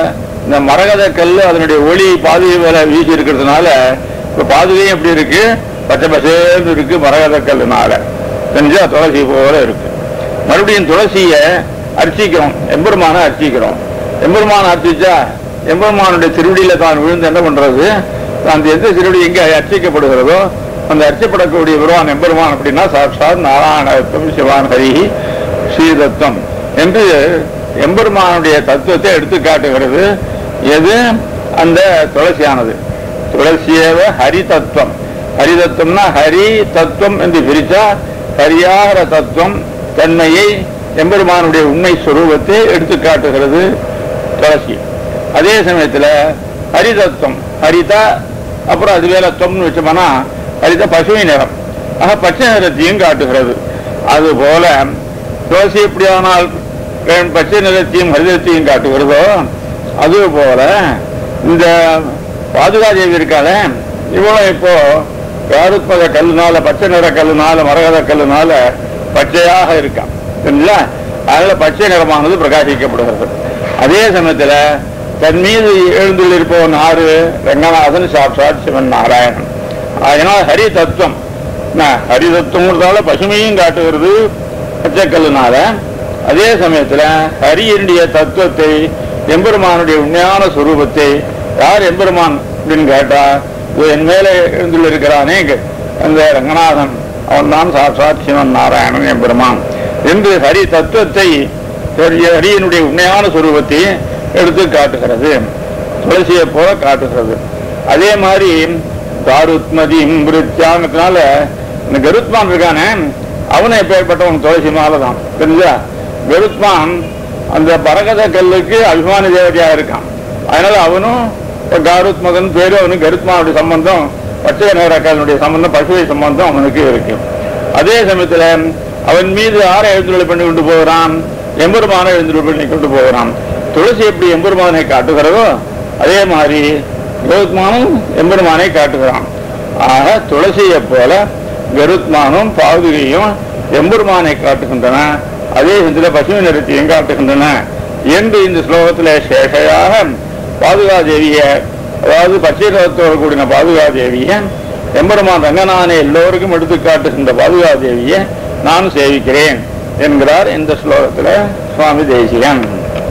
இந்த மரகத கல் அதனுடைய ஒளி பாதுகை மேல வீசி இருக்கிறதுனால இப்ப பாதுகையும் எப்படி இருக்கு பச்சை பசேன்னு இருக்கு மரகத கல்லுனால தெரிஞ்சா துளசி போல இருக்கு மறுபடியும் துளசிய அர்ச்சிக்கிறோம் எம்பெருமான அர்ச்சிக்கிறோம் எம்பெருமான அர்ச்சிச்சா எம்பெருமானுடைய திருவடியில தான் விழுந்து என்ன பண்றது அந்த எந்த திருவடி எங்க அர்ச்சிக்கப்படுகிறதோ அந்த அர்ச்சப்படக்கூடிய பெருமான் எம்பெருமான் அப்படின்னா சாட்சாத் நாராயணத்துவம் சிவான் ஹரி ஸ்ரீதத்துவம் என்று எம்பெருமானுடைய தத்துவத்தை எடுத்து காட்டுகிறது எது அந்த துளசியானது துளசியேவ ஹரி தத்துவம் ஹரி தத்துவம்னா ஹரி தத்துவம் என்று பிரிச்சா ஹரியாகிற தத்துவம் தன்மையை எம்பெருமானுடைய உண்மை சுரூபத்தை எடுத்து காட்டுகிறது துளசி அதே சமயத்துல ஹரி தத்துவம் ஹரிதா அப்புறம் அது வேலை தொம்னு வச்சோம்னா ஹரித பசுமை நிறம் ஆக பச்சை நிறத்தையும் காட்டுகிறது அது போல துளசி எப்படியானால் வேணும் பச்சை நிறத்தையும் ஹரிதத்தையும் காட்டுகிறதோ அது போல இந்த பாதுகாதேவி இருக்காளே இவளும் இப்போ யாருப்பத கல்லுனால பச்சை நிற கல்லுனால மரகத கல்லுனால பச்சையாக இருக்கான் சரிங்களா அதனால பச்சை நிறமானது பிரகாசிக்கப்படுகிறது அதே சமயத்துல தன் மீது எழுந்துள்ளிருப்பவன் ஆறு ரங்கநாதன் சாட்சாத் சிவன் நாராயணன் அதனால் ஹரி தத்துவம் என்ன, ஹரி தத்துவங்கிறதால பசுமையும் காட்டுகிறது பச்சைக்கல்லுனால அதே சமயத்துல ஹரியினுடைய தத்துவத்தை எம்பெருமானுடைய உண்மையான சுரூபத்தை யார் எம்பெருமான் அப்படின்னு கேட்டா இது என் மேலே எழுந்துள்ள இருக்கிறானே அந்த ரங்கநாதன் அவன் தான் சாட்சாத் சிவன் நாராயணன் எம்பெருமான் என்று ஹரி தத்துவத்தை ஹரி- ஹரியினுடைய உண்மையான சுரூபத்தை எடுத்து காட்டுகிறது துளசியை போல காட்டுகிறது அதே மாதிரி தாருத்மதி மிருத்யாங்கிறதுனால இந்த கருத்மான் இருக்கானே அவனை எப்பேற்பட்டவன் துளசி மாலை தான் தெரிஞ்சா கருத்மான் அந்த பரகத கல்லுக்கு அபிமானி தேவதையா இருக்கான் அதனால அவனும் இப்ப காருத்மகன் பேரு அவனுக்கு கருத்மானுடைய சம்பந்தம் பச்சை நேரக்காரனுடைய சம்பந்தம் பசுவை சம்பந்தம் அவனுக்கு இருக்கு அதே சமயத்துல அவன் மீது ஆரை எழுந்துள்ள பண்ணி கொண்டு போகிறான் எம்பெருமான எழுந்துள்ள பண்ணி கொண்டு போகிறான் துளசி எப்படி எம்பெருமானை காட்டுகிறதோ அதே மாதிரி கருத்மானும் எம்பெருமானை காட்டுகிறான் ஆக துளசியை போல கருத்மானும் பாதுகையும் எம்பெருமானை காட்டுகின்றன அதே சமயத்தில் பசுமை நிறத்தையும் காட்டுகின்றன என்று இந்த ஸ்லோகத்தில் சேஷையாக பாதுகாதேவிய அதாவது பச்சை நிறத்தோடு கூடின பாதுகாதேவிய எம்பெருமான் ரங்கநாதனை எல்லோருக்கும் எடுத்து காட்டுகின்ற பாதுகாதேவிய நான் சேவிக்கிறேன் என்கிறார் இந்த ஸ்லோகத்தில் சுவாமி தேசிகன்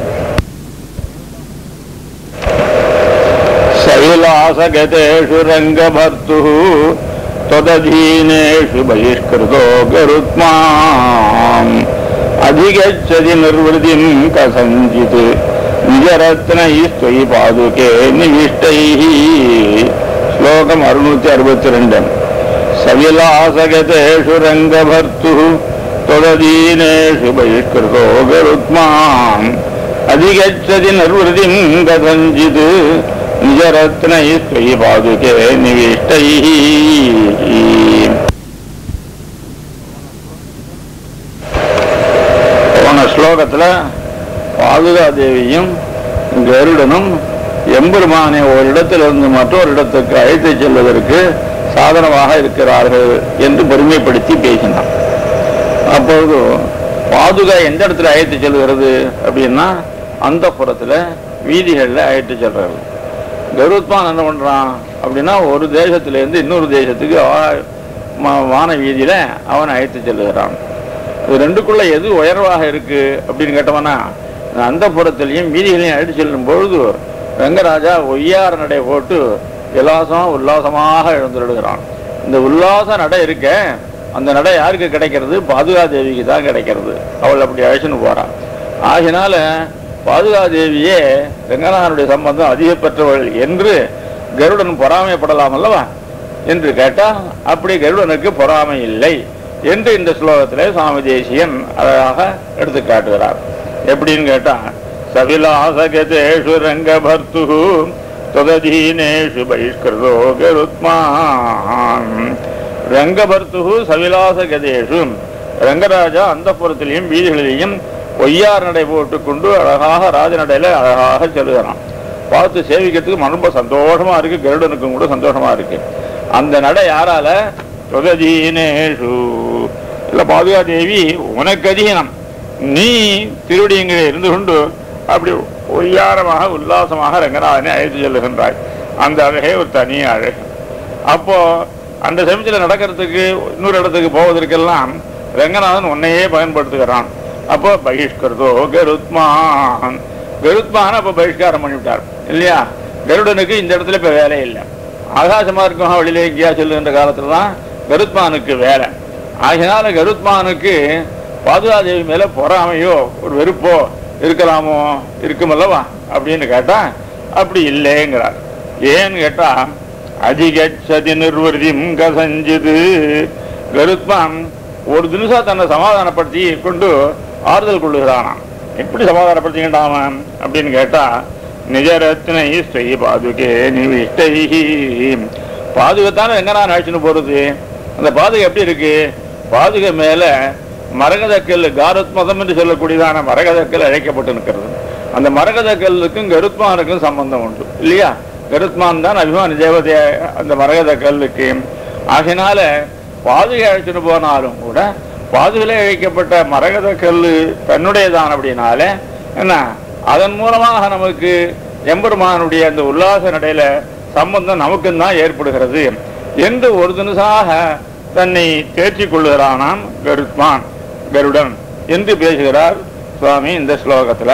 शैलासगतेषु रङ्गभर्तुः त्वदधीनेषु बहिष्कृतो गरुत्माम् अधिगच्छति निर्वृतिम् कथञ्चित् निजरत्नैस्त्वयि पादुके निविष्टैः श्लोकम् अरुणूति अरुपतिरण्डम् सविलासगतेषु रङ्गभर्तुः त्वदधीनेषु बहिष्कृतो गरुत्माम् अधिगच्छति निर्वृतिम् कथञ्चित् நிஜரத்னி பாதுகே நிவிஷ்டை போன ஸ்லோகத்துல பாதுகாதேவியும் கருடனும் எம்பெருமானை ஒரு இடத்திலிருந்து மற்றொரு இடத்துக்கு அழைத்து செல்வதற்கு சாதனமாக இருக்கிறார்கள் என்று பெருமைப்படுத்தி பேசினார் அப்பொழுது பாதுகா எந்த இடத்துல அழைத்து செல்கிறது அப்படின்னா அந்த புறத்துல வீதிகள்ல அழைத்து செல்றாரு கருத்மான் என்ன பண்றான் அப்படின்னா ஒரு தேசத்துல இருந்து இன்னொரு தேசத்துக்கு ஆ- ம- வான வீதியில அவன் அழைத்து செல்லுகிறான் இது ரெண்டுக்குள்ள எது உயர்வாக இருக்கு அப்படின்னு கேட்டவனா அந்த புறத்திலையும் வீதிகளையும் அழைத்து செல்லும் பொழுது ரங்கராஜா ஒய்யார நடை போட்டு விலாசமா உல்லாசமாக எழுந்துடுகிறான் இந்த உல்லாச நடை இருக்க அந்த நடை யாருக்கு கிடைக்கிறது பாதுகாதேவிக்கு தான் கிடைக்கிறது அவள் அப்படி அழைச்சுன்னு போறான் ஆகினால பாதுகாதேவியே ரங்கநாதனுடைய சம்பந்தம் அதிக பெற்றவள் என்று கருடன் பொறாமைப்படலாம் அல்லவா என்று கேட்டால் அப்படி கருடனுக்கு பொறாமை இல்லை என்று இந்த ஸ்லோகத்திலே சுவாமி தேசியன் அழகாக எடுத்து காட்டுகிறார் எப்படின்னு கேட்டா சவிலாசகதேஷு ரங்கபர்த்து தொததீனேஷு பகிஷ்கிருதோ கருத்மான் ரங்கபர்த்து சவிலாசகதேஷு ரங்கராஜா அந்த புறத்திலையும் வீதிகளிலையும் ஒய்யார் நடை போட்டுக்கொண்டு அழகாக ராஜநடையில அழகாக செல்லுகிறான் பார்த்து சேவிக்கிறதுக்கு ரொம்ப சந்தோஷமா இருக்கு கருடனுக்கும் கூட சந்தோஷமா இருக்கு அந்த நடை யாரால தொகதீனேஷு இல்ல பாதுகா தேவி உனக்கு அதீனம் நீ திருவடியங்களை இருந்து கொண்டு அப்படி ஒய்யாரமாக உல்லாசமாக ரங்கநாதனை அழைத்து செல்லுகின்றாய் அந்த அழகே ஒரு தனி அழகு அப்போ அந்த சமயத்தில் நடக்கிறதுக்கு இன்னொரு இடத்துக்கு போவதற்கெல்லாம் ரங்கநாதன் உன்னையே பயன்படுத்துகிறான் அப்போ பகிஷ்கருதோ கருத்மான் கருத்மான் அப்போ பகிஷ்காரம் பண்ணிவிட்டார் இல்லையா கருடனுக்கு இந்த இடத்துல இப்போ வேலை இல்லை ஆகாச மார்க்கமாக வெளியில எங்கேயா செல்லுகின்ற காலத்துல தான் கருத்மானுக்கு வேலை ஆகையினால கருத்மானுக்கு பாதுகாதேவி மேல பொறாமையோ ஒரு வெறுப்போ இருக்கலாமோ இருக்குமல்லவா அப்படின்னு கேட்டா அப்படி இல்லைங்கிறார் ஏன்னு கேட்டா அதிகச்சதி நிர்வதிம் கசஞ்சிது கருத்மான் ஒரு தினசா தன்னை சமாதானப்படுத்தி கொண்டு ஆறுதல் கொள்ளுகிறானாம் எப்படி சமாதானப்படுத்திக்கிட்டான் அப்படின்னு கேட்டா நிஜரத்னை ஸ்ரீ பாதுகே நிவிஷ்டை பாதுகத்தான எங்க நான் அழைச்சின்னு போறது அந்த பாதுகை எப்படி இருக்கு பாதுகை மேல மரகத கல் காரத்மதம் என்று சொல்லக்கூடியதான மரகத கல் அழைக்கப்பட்டு நிற்கிறது அந்த மரகத கல்லுக்கும் கருத்மானுக்கும் சம்பந்தம் உண்டு இல்லையா கருத்மான் தான் அபிமானி தேவதை அந்த மரகத கல்லுக்கு ஆகையினால பாதுகை அழைச்சிட்டு போனாலும் கூட பாதுகளை அழைக்கப்பட்ட மரகத கல்லு தன்னுடையதான் அப்படின்னால என்ன அதன் மூலமாக நமக்கு எம்பெருமானுடைய அந்த உல்லாச நடையில சம்பந்தம் நமக்கும் தான் ஏற்படுகிறது என்று ஒரு தினசாக தன்னை தேர்ச்சி கொள்ளுகிறானாம் கருத்மான் கருடன் என்று பேசுகிறார் சுவாமி இந்த ஸ்லோகத்துல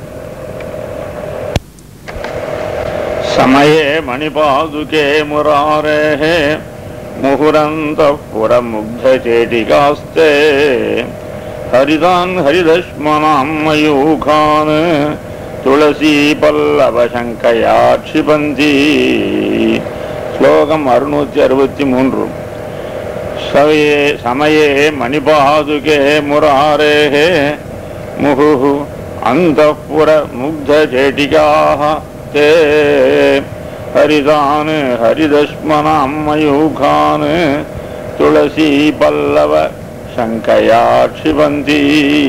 சமயே மணிபாதுகே முராரே முகுரந்த புறமுக்தேட்டிகாஸ்தே ஹரிதான் ஹரிதஸ்மனாம் மயூகான் துளசி பல்லவசங்கையா க்ஷிபந்தி ஸ்லோகம் அறுநூத்தி அறுபத்தி மூன்று சமயே சமயே மணிபாதுகே முராரேः முகுः அந்தఃபுர முக்தச்சேட்டிகாः ते ஹரிதான் ஹரிதஸ்மனாம் மயூகான் துளசி பல்லவ சங்கையா க்ஷிபந்தி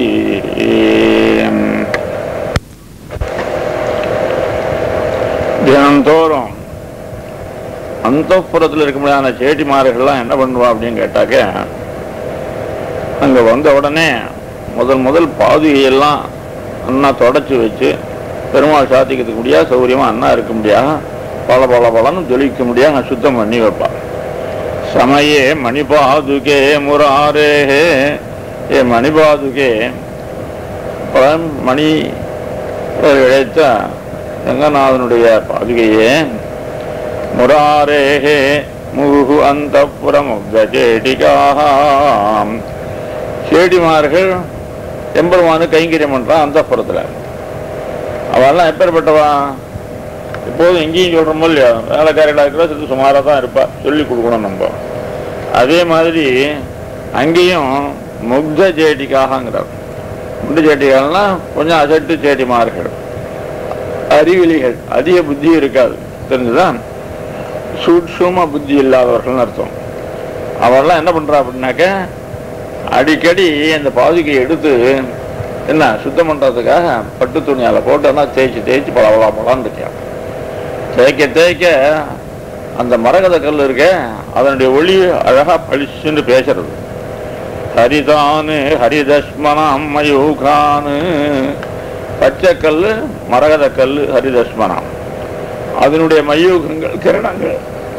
தினந்தோறும் அந்தப்புறத்தில் இருக்க முடியாத சேட்டிமார்கள்லாம் என்ன பண்ணுவா அப்படின்னு கேட்டாக்க அங்க வந்த உடனே முதல் முதல் பாதுகையெல்லாம் அண்ணா தொடச்சி வச்சு பெருமாள் சாத்திக்கிறதுக்கு முடியா சௌகரியமா அண்ணா இருக்க முடியா பல பல பலன்னு ஜொலிக்க முடியா நான் சுத்தம் பண்ணி வைப்பான் சமயே மணிபாதுகே முராரே ஏ மணிபாதுகே பழம் மணி இழைத்த ரங்கநாதனுடைய பாதுகையே முராரேஹே முகு அந்த புறமுகேடிகாம் சேடிமார்கள் எம்பெருமானு கைங்கரியம் பண்றான் அந்த புறத்துல அவெல்லாம் எப்பேற்பட்டவா எப்போதும் எங்கேயும் சொல்றோமோ இல்லையா வேலைக்காரிகளா இருக்கிற சிறு சுமாராக தான் இருப்பா சொல்லி கொடுக்கணும் நம்ம அதே மாதிரி அங்கேயும் முக்த சேட்டிக்காகங்கிறார் முக்த சேட்டிகள்னா கொஞ்சம் அசட்டு சேட்டிமார்கள் அறிவிலிகள் அதிக புத்தி இருக்காது தெரிஞ்சுதான் சூட்சும புத்தி இல்லாதவர்கள்னு அர்த்தம் அவரெல்லாம் என்ன பண்றா அப்படின்னாக்க அடிக்கடி அந்த பாதுகையை எடுத்து என்ன சுத்தம் பண்றதுக்காக பட்டு துணியால போட்டோன்னா தேய்ச்சி தேய்ச்சி பளபளா பலான்னு இருக்கான் தேய்க்க தேய்க்க அந்த மரகத கல் இருக்க அதனுடைய ஒளி அழகா பளிச்சுன்னு பேசுறது ஹரிதானு ஹரிதஸ்மனாம் மயூகானு பச்சை கல் மரகத கல் ஹரிதஸ்மனாம் அதனுடைய மயூகங்கள் கிரணங்கள்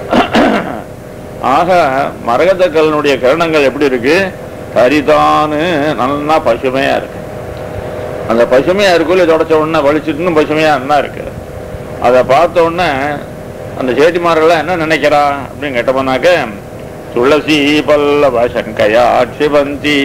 ஆக மரகத கல்லுடைய கிரணங்கள் எப்படி இருக்கு ஹரிதானு நல்லா பசுமையா இருக்கு அந்த பசுமையா இருக்குள்ள தொடச்ச உடனே வலிச்சுட்டு பசுமையா என்ன இருக்கு அதை பார்த்த உடனே அந்த சேட்டிமாரெல்லாம் என்ன நினைக்கிறா அப்படின்னு கேட்டப்போனாக்க துளசி பல்லவ சங்கையா சிவந்தி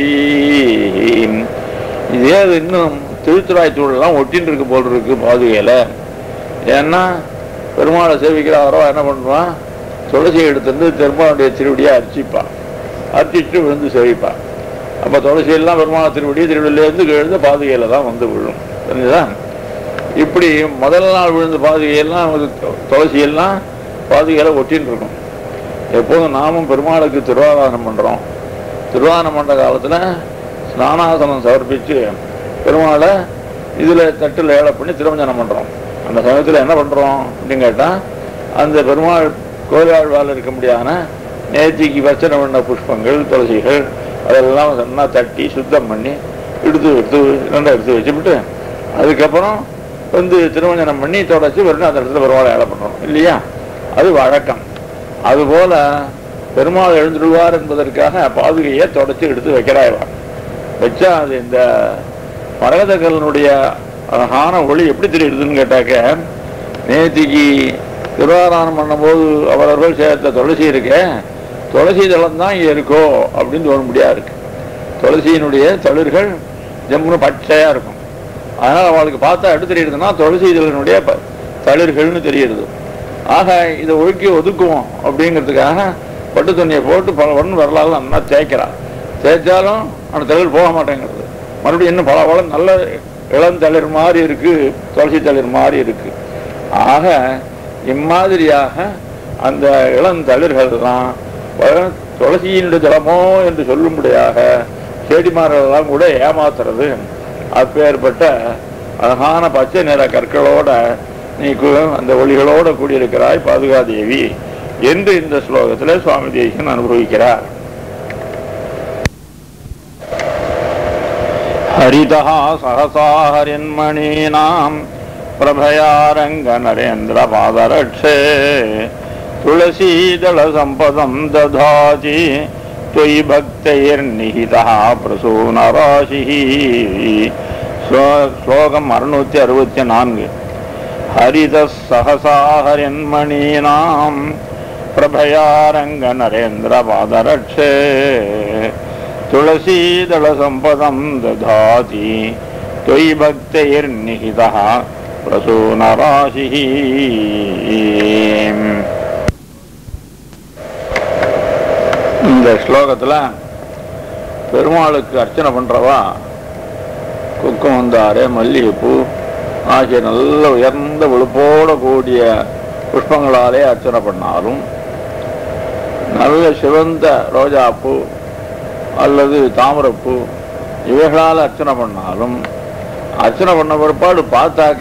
இதே அது இன்னும் திருத்துறாய் தூளெல்லாம் ஒட்டின்னு இருக்கு போல் இருக்கு பாதுகையில ஏன்னா பெருமாளை சேவிக்கிறவரோ என்ன பண்ணுவான் துளசியை எடுத்துட்டு பெருமாளுடைய திருவடியை அர்ச்சிப்பான் அர்ச்சிச்சுட்டு விழுந்து சேவிப்பான் அப்ப துளசியெல்லாம் பெருமாள் திருவடி திருவடியிலேருந்து விழுந்து பாதுகையில தான் வந்து விழும் தெரிஞ்சுதா இப்படி முதல் நாள் விழுந்த பாதுகையெல்லாம் வந்து து- துளசியெல்லாம் பாதுகையில ஒட்டின்னு இருக்கும் எப்போதும் நாமும் பெருமாளுக்கு திருவாராதனம் பண்றோம் திருவாரணம் பண்ற காலத்துல ஸ்நானாசனம் சமர்ப்பிச்சு பெருமாளை இதுல தட்டுல ஏழை பண்ணி திருமஞ்சனம் பண்றோம் அந்த சமயத்துல என்ன பண்றோம் அப்படின்னு கேட்டா அந்த பெருமாள் கோயிலாழ்வாள் இருக்க முடியாத நேர்த்திக்கு வச்சனை பண்ண புஷ்பங்கள் துளசிகள் அதெல்லாம் நல்லா தட்டி சுத்தம் பண்ணி எடுத்து எடுத்து ரெண்டா எடுத்து வச்சுவிட்டு அதுக்கப்புறம் வந்து திருமஞ்சனம் பண்ணி தொடச்சி வெறும் அந்த இடத்துல பெருமாளை ஏழை பண்ணணும் இல்லையா அது வழக்கம் அதுபோல பெருமாள் எழுந்துடுவார் என்பதற்காக பாதுகையை தொடச்சி எடுத்து வைக்கிறாய்வார் வச்சா அது இந்த மரகதக்கல்னுடைய அழகான ஒளி எப்படி தெரியுதுன்னு கேட்டாக்க நேத்திக்கு திருவாராயணம் பண்ணும்போது அவரவர்கள் சேர்த்த துளசி இருக்க துளசி தளம் தான் இங்கே இருக்கோ அப்படின்னு தோணும்படியா இருக்கு துளசியினுடைய தளிர்கள் ஜம்முன்னு பச்சையா இருக்கும் அதனால அவளுக்கு பார்த்தா எடுத்து தெரியுதுன்னா துளசி இதழினுடைய ப- தளிர்கள்னு தெரியுது ஆக இதை ஒழுக்கி ஒதுக்குவோம் அப்படிங்கிறதுக்காக பட்டு துணியை போட்டு பல ஒன்று வரலாறு நல்லா தேய்க்கிறா தேய்ச்சாலும் அந்த தளிர் போக மாட்டேங்கிறது மறுபடியும் இன்னும் பல பல நல்ல இளந்தளிர் மாதிரி இருக்கு துளசி தளிர் மாதிரி இருக்கு ஆக இம்மாதிரியாக அந்த இளந்தளிர்கள்லாம் வ- துளசியினுடைய ஜலமோ என்று சொல்லும்படியாக செடிமாரெல்லாம் கூட ஏமாத்துறது அப்பேற்பட்ட அழகான பச்சை நிற கற்களோட நீ கு- அந்த ஒளிகளோட கூடியிருக்கிறாய் பாதுகாதேவி என்று இந்த ஸ்லோகத்தில் சுவாமி தேசிகன் அனுபவிக்கிறார் हरितः सहसा हरिन्मणीनां प्रभया रङ्गनरेन्द्रपादरक्षे तुलसीदलसम्पदं दधाति त्वयि भक्तैर्निहितः प्रसूनराशिः ஸ்லோ ஸ்லோகம் அறுநூத்தி அறுபத்தி நான்கு ஹரிதः सहसा हरिन्मणीनां प्रभया रङ्गनरेन्द्रपादरक्षे तुलसीदलसम्पदं दधाति त्वयि भक्तैर्निहितः प्रसूनराशिः இந்த ஸ்லோகத்துல பெருமாளுக்கு அர்ச்சனை பண்றவா குக்குமந்தாறு மல்லிகைப்பூ ஆகிய நல்ல உயர்ந்த வெளுப்போட கூடிய புஷ்பங்களாலே அர்ச்சனை பண்ணாலும் நல்ல சிவந்த ரோஜாப்பூ அல்லது தாமரைப்பூ இவைகளால் அர்ச்சனை பண்ணாலும் அர்ச்சனை பண்ண பிற்பாடு பார்த்தாக்க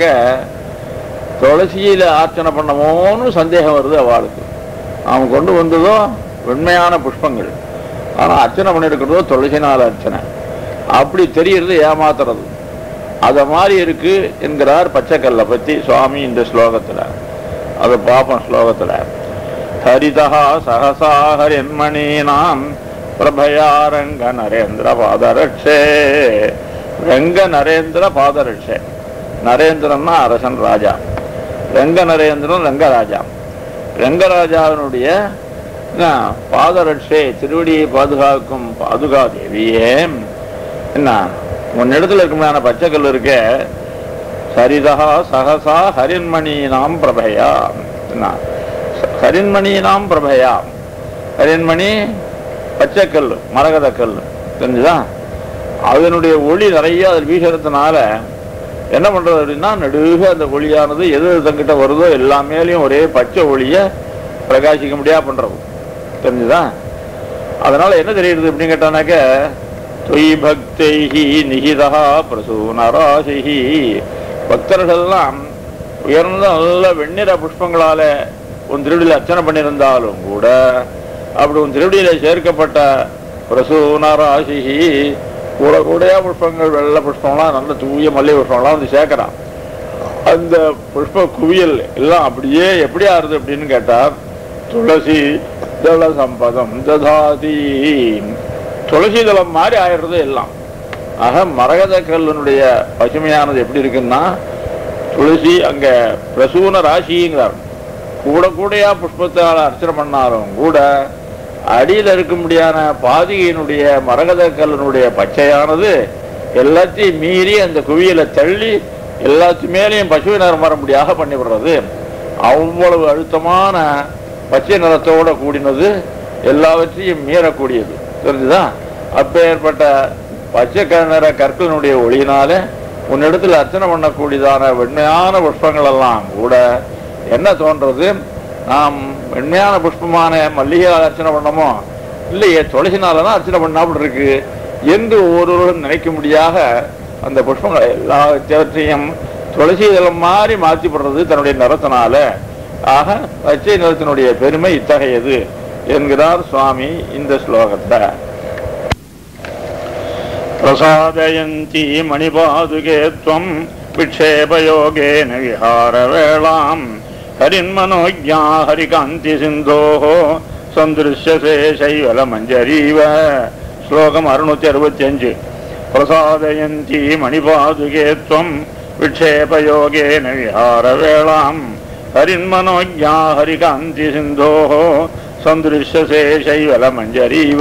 துளசியில அர்ச்சனை பண்ணமோன்னு சந்தேகம் வருது அவளுக்கு அவன் கொண்டு வந்ததோ வெண்மையான புஷ்பங்கள் ஆனால் அர்ச்சனை பண்ணியிருக்கிறதோ துளசினால அர்ச்சனை அப்படி தெரியறது ஏமாத்துறது அத மாதிரி இருக்கு என்கிறார் பச்சைக்கல்லை பத்தி சுவாமி இந்த ஸ்லோகத்துல அதை பார்ப்போம் ஸ்லோகத்துல ஹரிதா சகசா ஹரின்மணீனாம் பிரபயா ரங்க நரேந்திர பாதரட்சே ரங்க நரேந்திர பாதரட்சே நரேந்திரன்னா அரசன் ராஜா ரங்க நரேந்திரன் ரங்கராஜா ரங்கராஜாவினுடைய என்ன, பாதரட்சே திருவடியை பாதுகாக்கும் பாதுகா தேவியே என்ன உன்னிடத்துல இருக்குமான பச்சைக்கல் இருக்க சரிதா சகசா ஹரின்மணீனாம் பிரபயா என்ன ச- ஹரின்மணீனாம் பிரபயா ஹரின்மணி பச்சைக்கல் மரகத கல் தெரிஞ்சுதா அதனுடைய ஒளி நிறைய அதில் வீசுறதுனால என்ன பண்றது அப்படின்னா நடுக அந்த ஒளியானது எது எது தங்கிட்ட வருதோ எல்லாமேலையும் ஒரே பச்சை ஒளிய பிரகாசிக்க முடியா பண்றது தெரிஞ்சுதா அதனால என்ன தெரியுது அப்படின்னு கேட்டானாக்க தொய் பக்தைஹி நிகிதா பிரசூனராசிஹி பக்தர்கள்லாம் உயர்ந்த நல்ல வெண்ணிற புஷ்பங்களால உன் திருவடியில் அர்ச்சனை பண்ணியிருந்தாலும் கூட அப்படி உன் திருவடியில சேர்க்கப்பட்ட பிரசூனராசிஹி கூட கூடையா புஷ்பங்கள் வெள்ளை புஷ்பம்லாம் நல்ல தூய மல்லிகை புஷ்பம்லாம் வந்து சேர்க்கிறான் அந்த புஷ்ப குவியல் எல்லாம் அப்படியே எப்படி ஆறுது அப்படின்னு கேட்டா துளசி தள சம்பதம் ததாதி துளசி தளம் மாதிரி ஆயிடுறது எல்லாம் ஆக மரகத கல்லினுடைய பசுமையானது எப்படி இருக்குன்னா துளசி அங்க பிரசூன ராசிங்கிறார் கூட கூடையா புஷ்பத்தால் அர்ச்சனை பண்ணாலும் கூட அடியில் இருக்கும்படியான பாதிகையினுடைய மரகத கல்லினுடைய பச்சையானது எல்லாத்தையும் மீறி அந்த குவியலை தள்ளி எல்லாத்து மேலேயும் பசுவை நிறம் வரும்படியாக பண்ணிவிடுறது அவ்வளவு அழுத்தமான பச்சை நிறத்தோட கூடினது எல்லாவற்றையும் மீறக்கூடியது தெரிஞ்சுதா அப்பேற்பட்ட பச்சை க- நிற கற்களினுடைய ஒளியினால உன்னிடத்தில் அர்ச்சனை பண்ணக்கூடியதான வெண்மையான புஷ்பங்கள் எல்லாம் கூட என்ன தோன்றது நாம் வெண்மையான புஷ்பமான மல்லிகையால் அர்ச்சனை பண்ணமோ இல்லையே துளசினாலதான் அர்ச்சனை பண்ணாப்படி இருக்கு என்று ஒவ்வொருவரும் நினைக்கும்படியாக அந்த புஷ்பங்களை எல்லாவற்றையும் துளசி இதழம் மாதிரி மாற்றிப்படுறது தன்னுடைய நிறத்தினால ஆக பச்சை நிறத்தினுடைய பெருமை இத்தகையது என்கிறார் சுவாமி இந்த ஸ்லோகத்தை பிரசாதயந்தி மணிபாதுகே त्वम् विक्षेपयोगेन विहारवेलाम् हरिन्मनोज्ञा हरिकान्तिसिन्धोः सन्दृश्यसे शैवलमञ्जरीव श्लोकम् अरुणूति अरुपत्यञ्च प्रसादयन्ती मणिपादुके त्वम् विक्षेपयोगेन विहारवेलाम् हरिन्मनोज्ञा हरिकान्तिसिन्धोः सन्दृश्यसे शैवलमञ्जरीव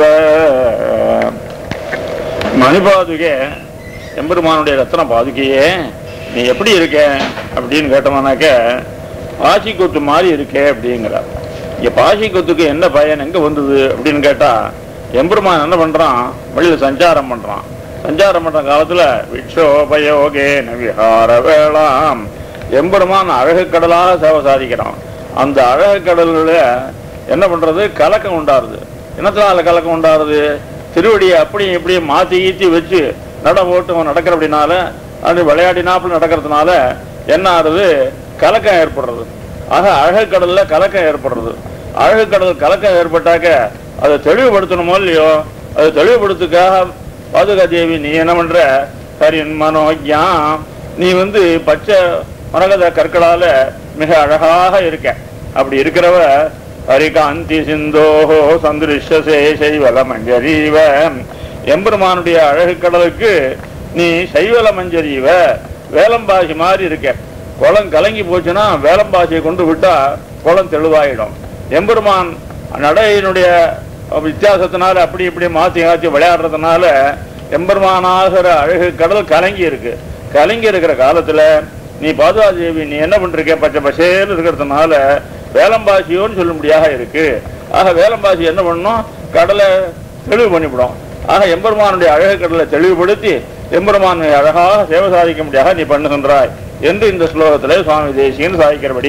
மணிபாதுகே எம்பெருமானுடைய ரத்ன பாதுகையே நீ எப்படி இருக்க அப்படின்னு கேட்டோம்னாக்க பாசி கொத்து மாதிரி இருக்கே அப்படிங்கிறார் இங்க பாசி கொத்துக்கு என்ன பயன் எங்க வந்தது அப்படின்னு கேட்டா எம்பெருமான் என்ன பண்றான் வெளியில சஞ்சாரம் பண்றான் சஞ்சாரம் பண்ற காலத்துல விக்ஷோபயோகே விஹார வேளாம் எம்பெருமான் அழகு கடலாக சேவை சாதிக்கிறான் அந்த அழகு கடல்ல என்ன பண்றது கலக்கம் உண்டாருது என்னத்தினால கலக்கம் உண்டாருது திருவடியை அப்படியும் இப்படியும் மாத்தி ஈத்தி வச்சு நட போட்டு அவன் நடக்கிற அப்படின்னால அது விளையாடினாப்புல நடக்கிறதுனால என்ன ஆகுது கலக்கம் ஏற்படுறது ஆக அழகு கடல்ல கலக்கம் ஏற்படுறது அழகு கடல் கலக்கம் ஏற்பட்டாக்க அதை தெளிவுபடுத்தணுமோ இல்லையோ அதை தெளிவுபடுத்துக்காக பாதுகா தேவி நீ என்ன பண்ற ஹரின் மனோஜா நீ வந்து பச்சை மரகத கற்களால மிக அழகாக இருக்க அப்படி இருக்கிறவ ஹரிகாந்தி சிந்தோஹோ சந்திருஷசே சைவல மஞ்சரீவ எம்பெருமானுடைய அழகு கடலுக்கு நீ சைவல மஞ்சரீவ வேலம்பாசி மாதிரி இருக்க குளம் கலங்கி போச்சுன்னா வேலம்பாசியை கொண்டு விட்டா குளம் தெளிவாயிடும் எம்பெருமான் நடையினுடைய வித்தியாசத்தினால அப்படி இப்படி மாத்தி மாத்தி விளையாடுறதுனால எம்பெருமானாகிற அழகு கடல் கலங்கி இருக்கு கலங்கி இருக்கிற காலத்துல நீ பாதுகாதேவி நீ என்ன பண்றிருக்க பச்சை பசேன்னு இருக்கிறதுனால வேலம்பாசியோன்னு சொல்லும்படியாக இருக்கு ஆக வேலம்பாசி என்ன பண்ணும் கடலை தெளிவு பண்ணிவிடும் ஆக எம்பெருமானுடைய அழகு கடலை தெளிவுபடுத்தி எம்பெருமானை அழகாக சேவை சாதிக்க முடியாக நீ பண்ணுகின்றாய் என்று இந்த ஸ்லோகத்திலே சுவாமி தேசியன் சாதிக்கிறபடி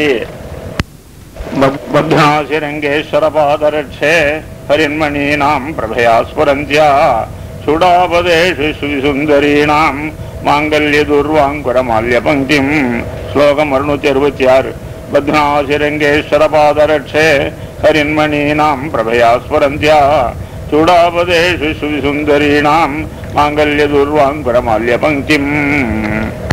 பத்மாசிரங்கேஸ்வரபாதரட்சே ஹரின்மணீனாம் பிரபயா ஸ்புரந்தியா சுடாபதேஷு சுந்தரீணாம் மாங்கல்ய துர்வாங்குர மால்ய பங்கிம் ஸ்லோகம் அறுநூத்தி அறுபத்தி ஆறு பத்மாசிரங்கேஸ்வரபாதரட்சே ஹரின்மணீனாம் பிரபயா ஸ்புரந்தியா சுடாபதேஷு சுந்தரீணாம் மாங்கல்ய துர்வாங்குர மால்ய பங்கிம்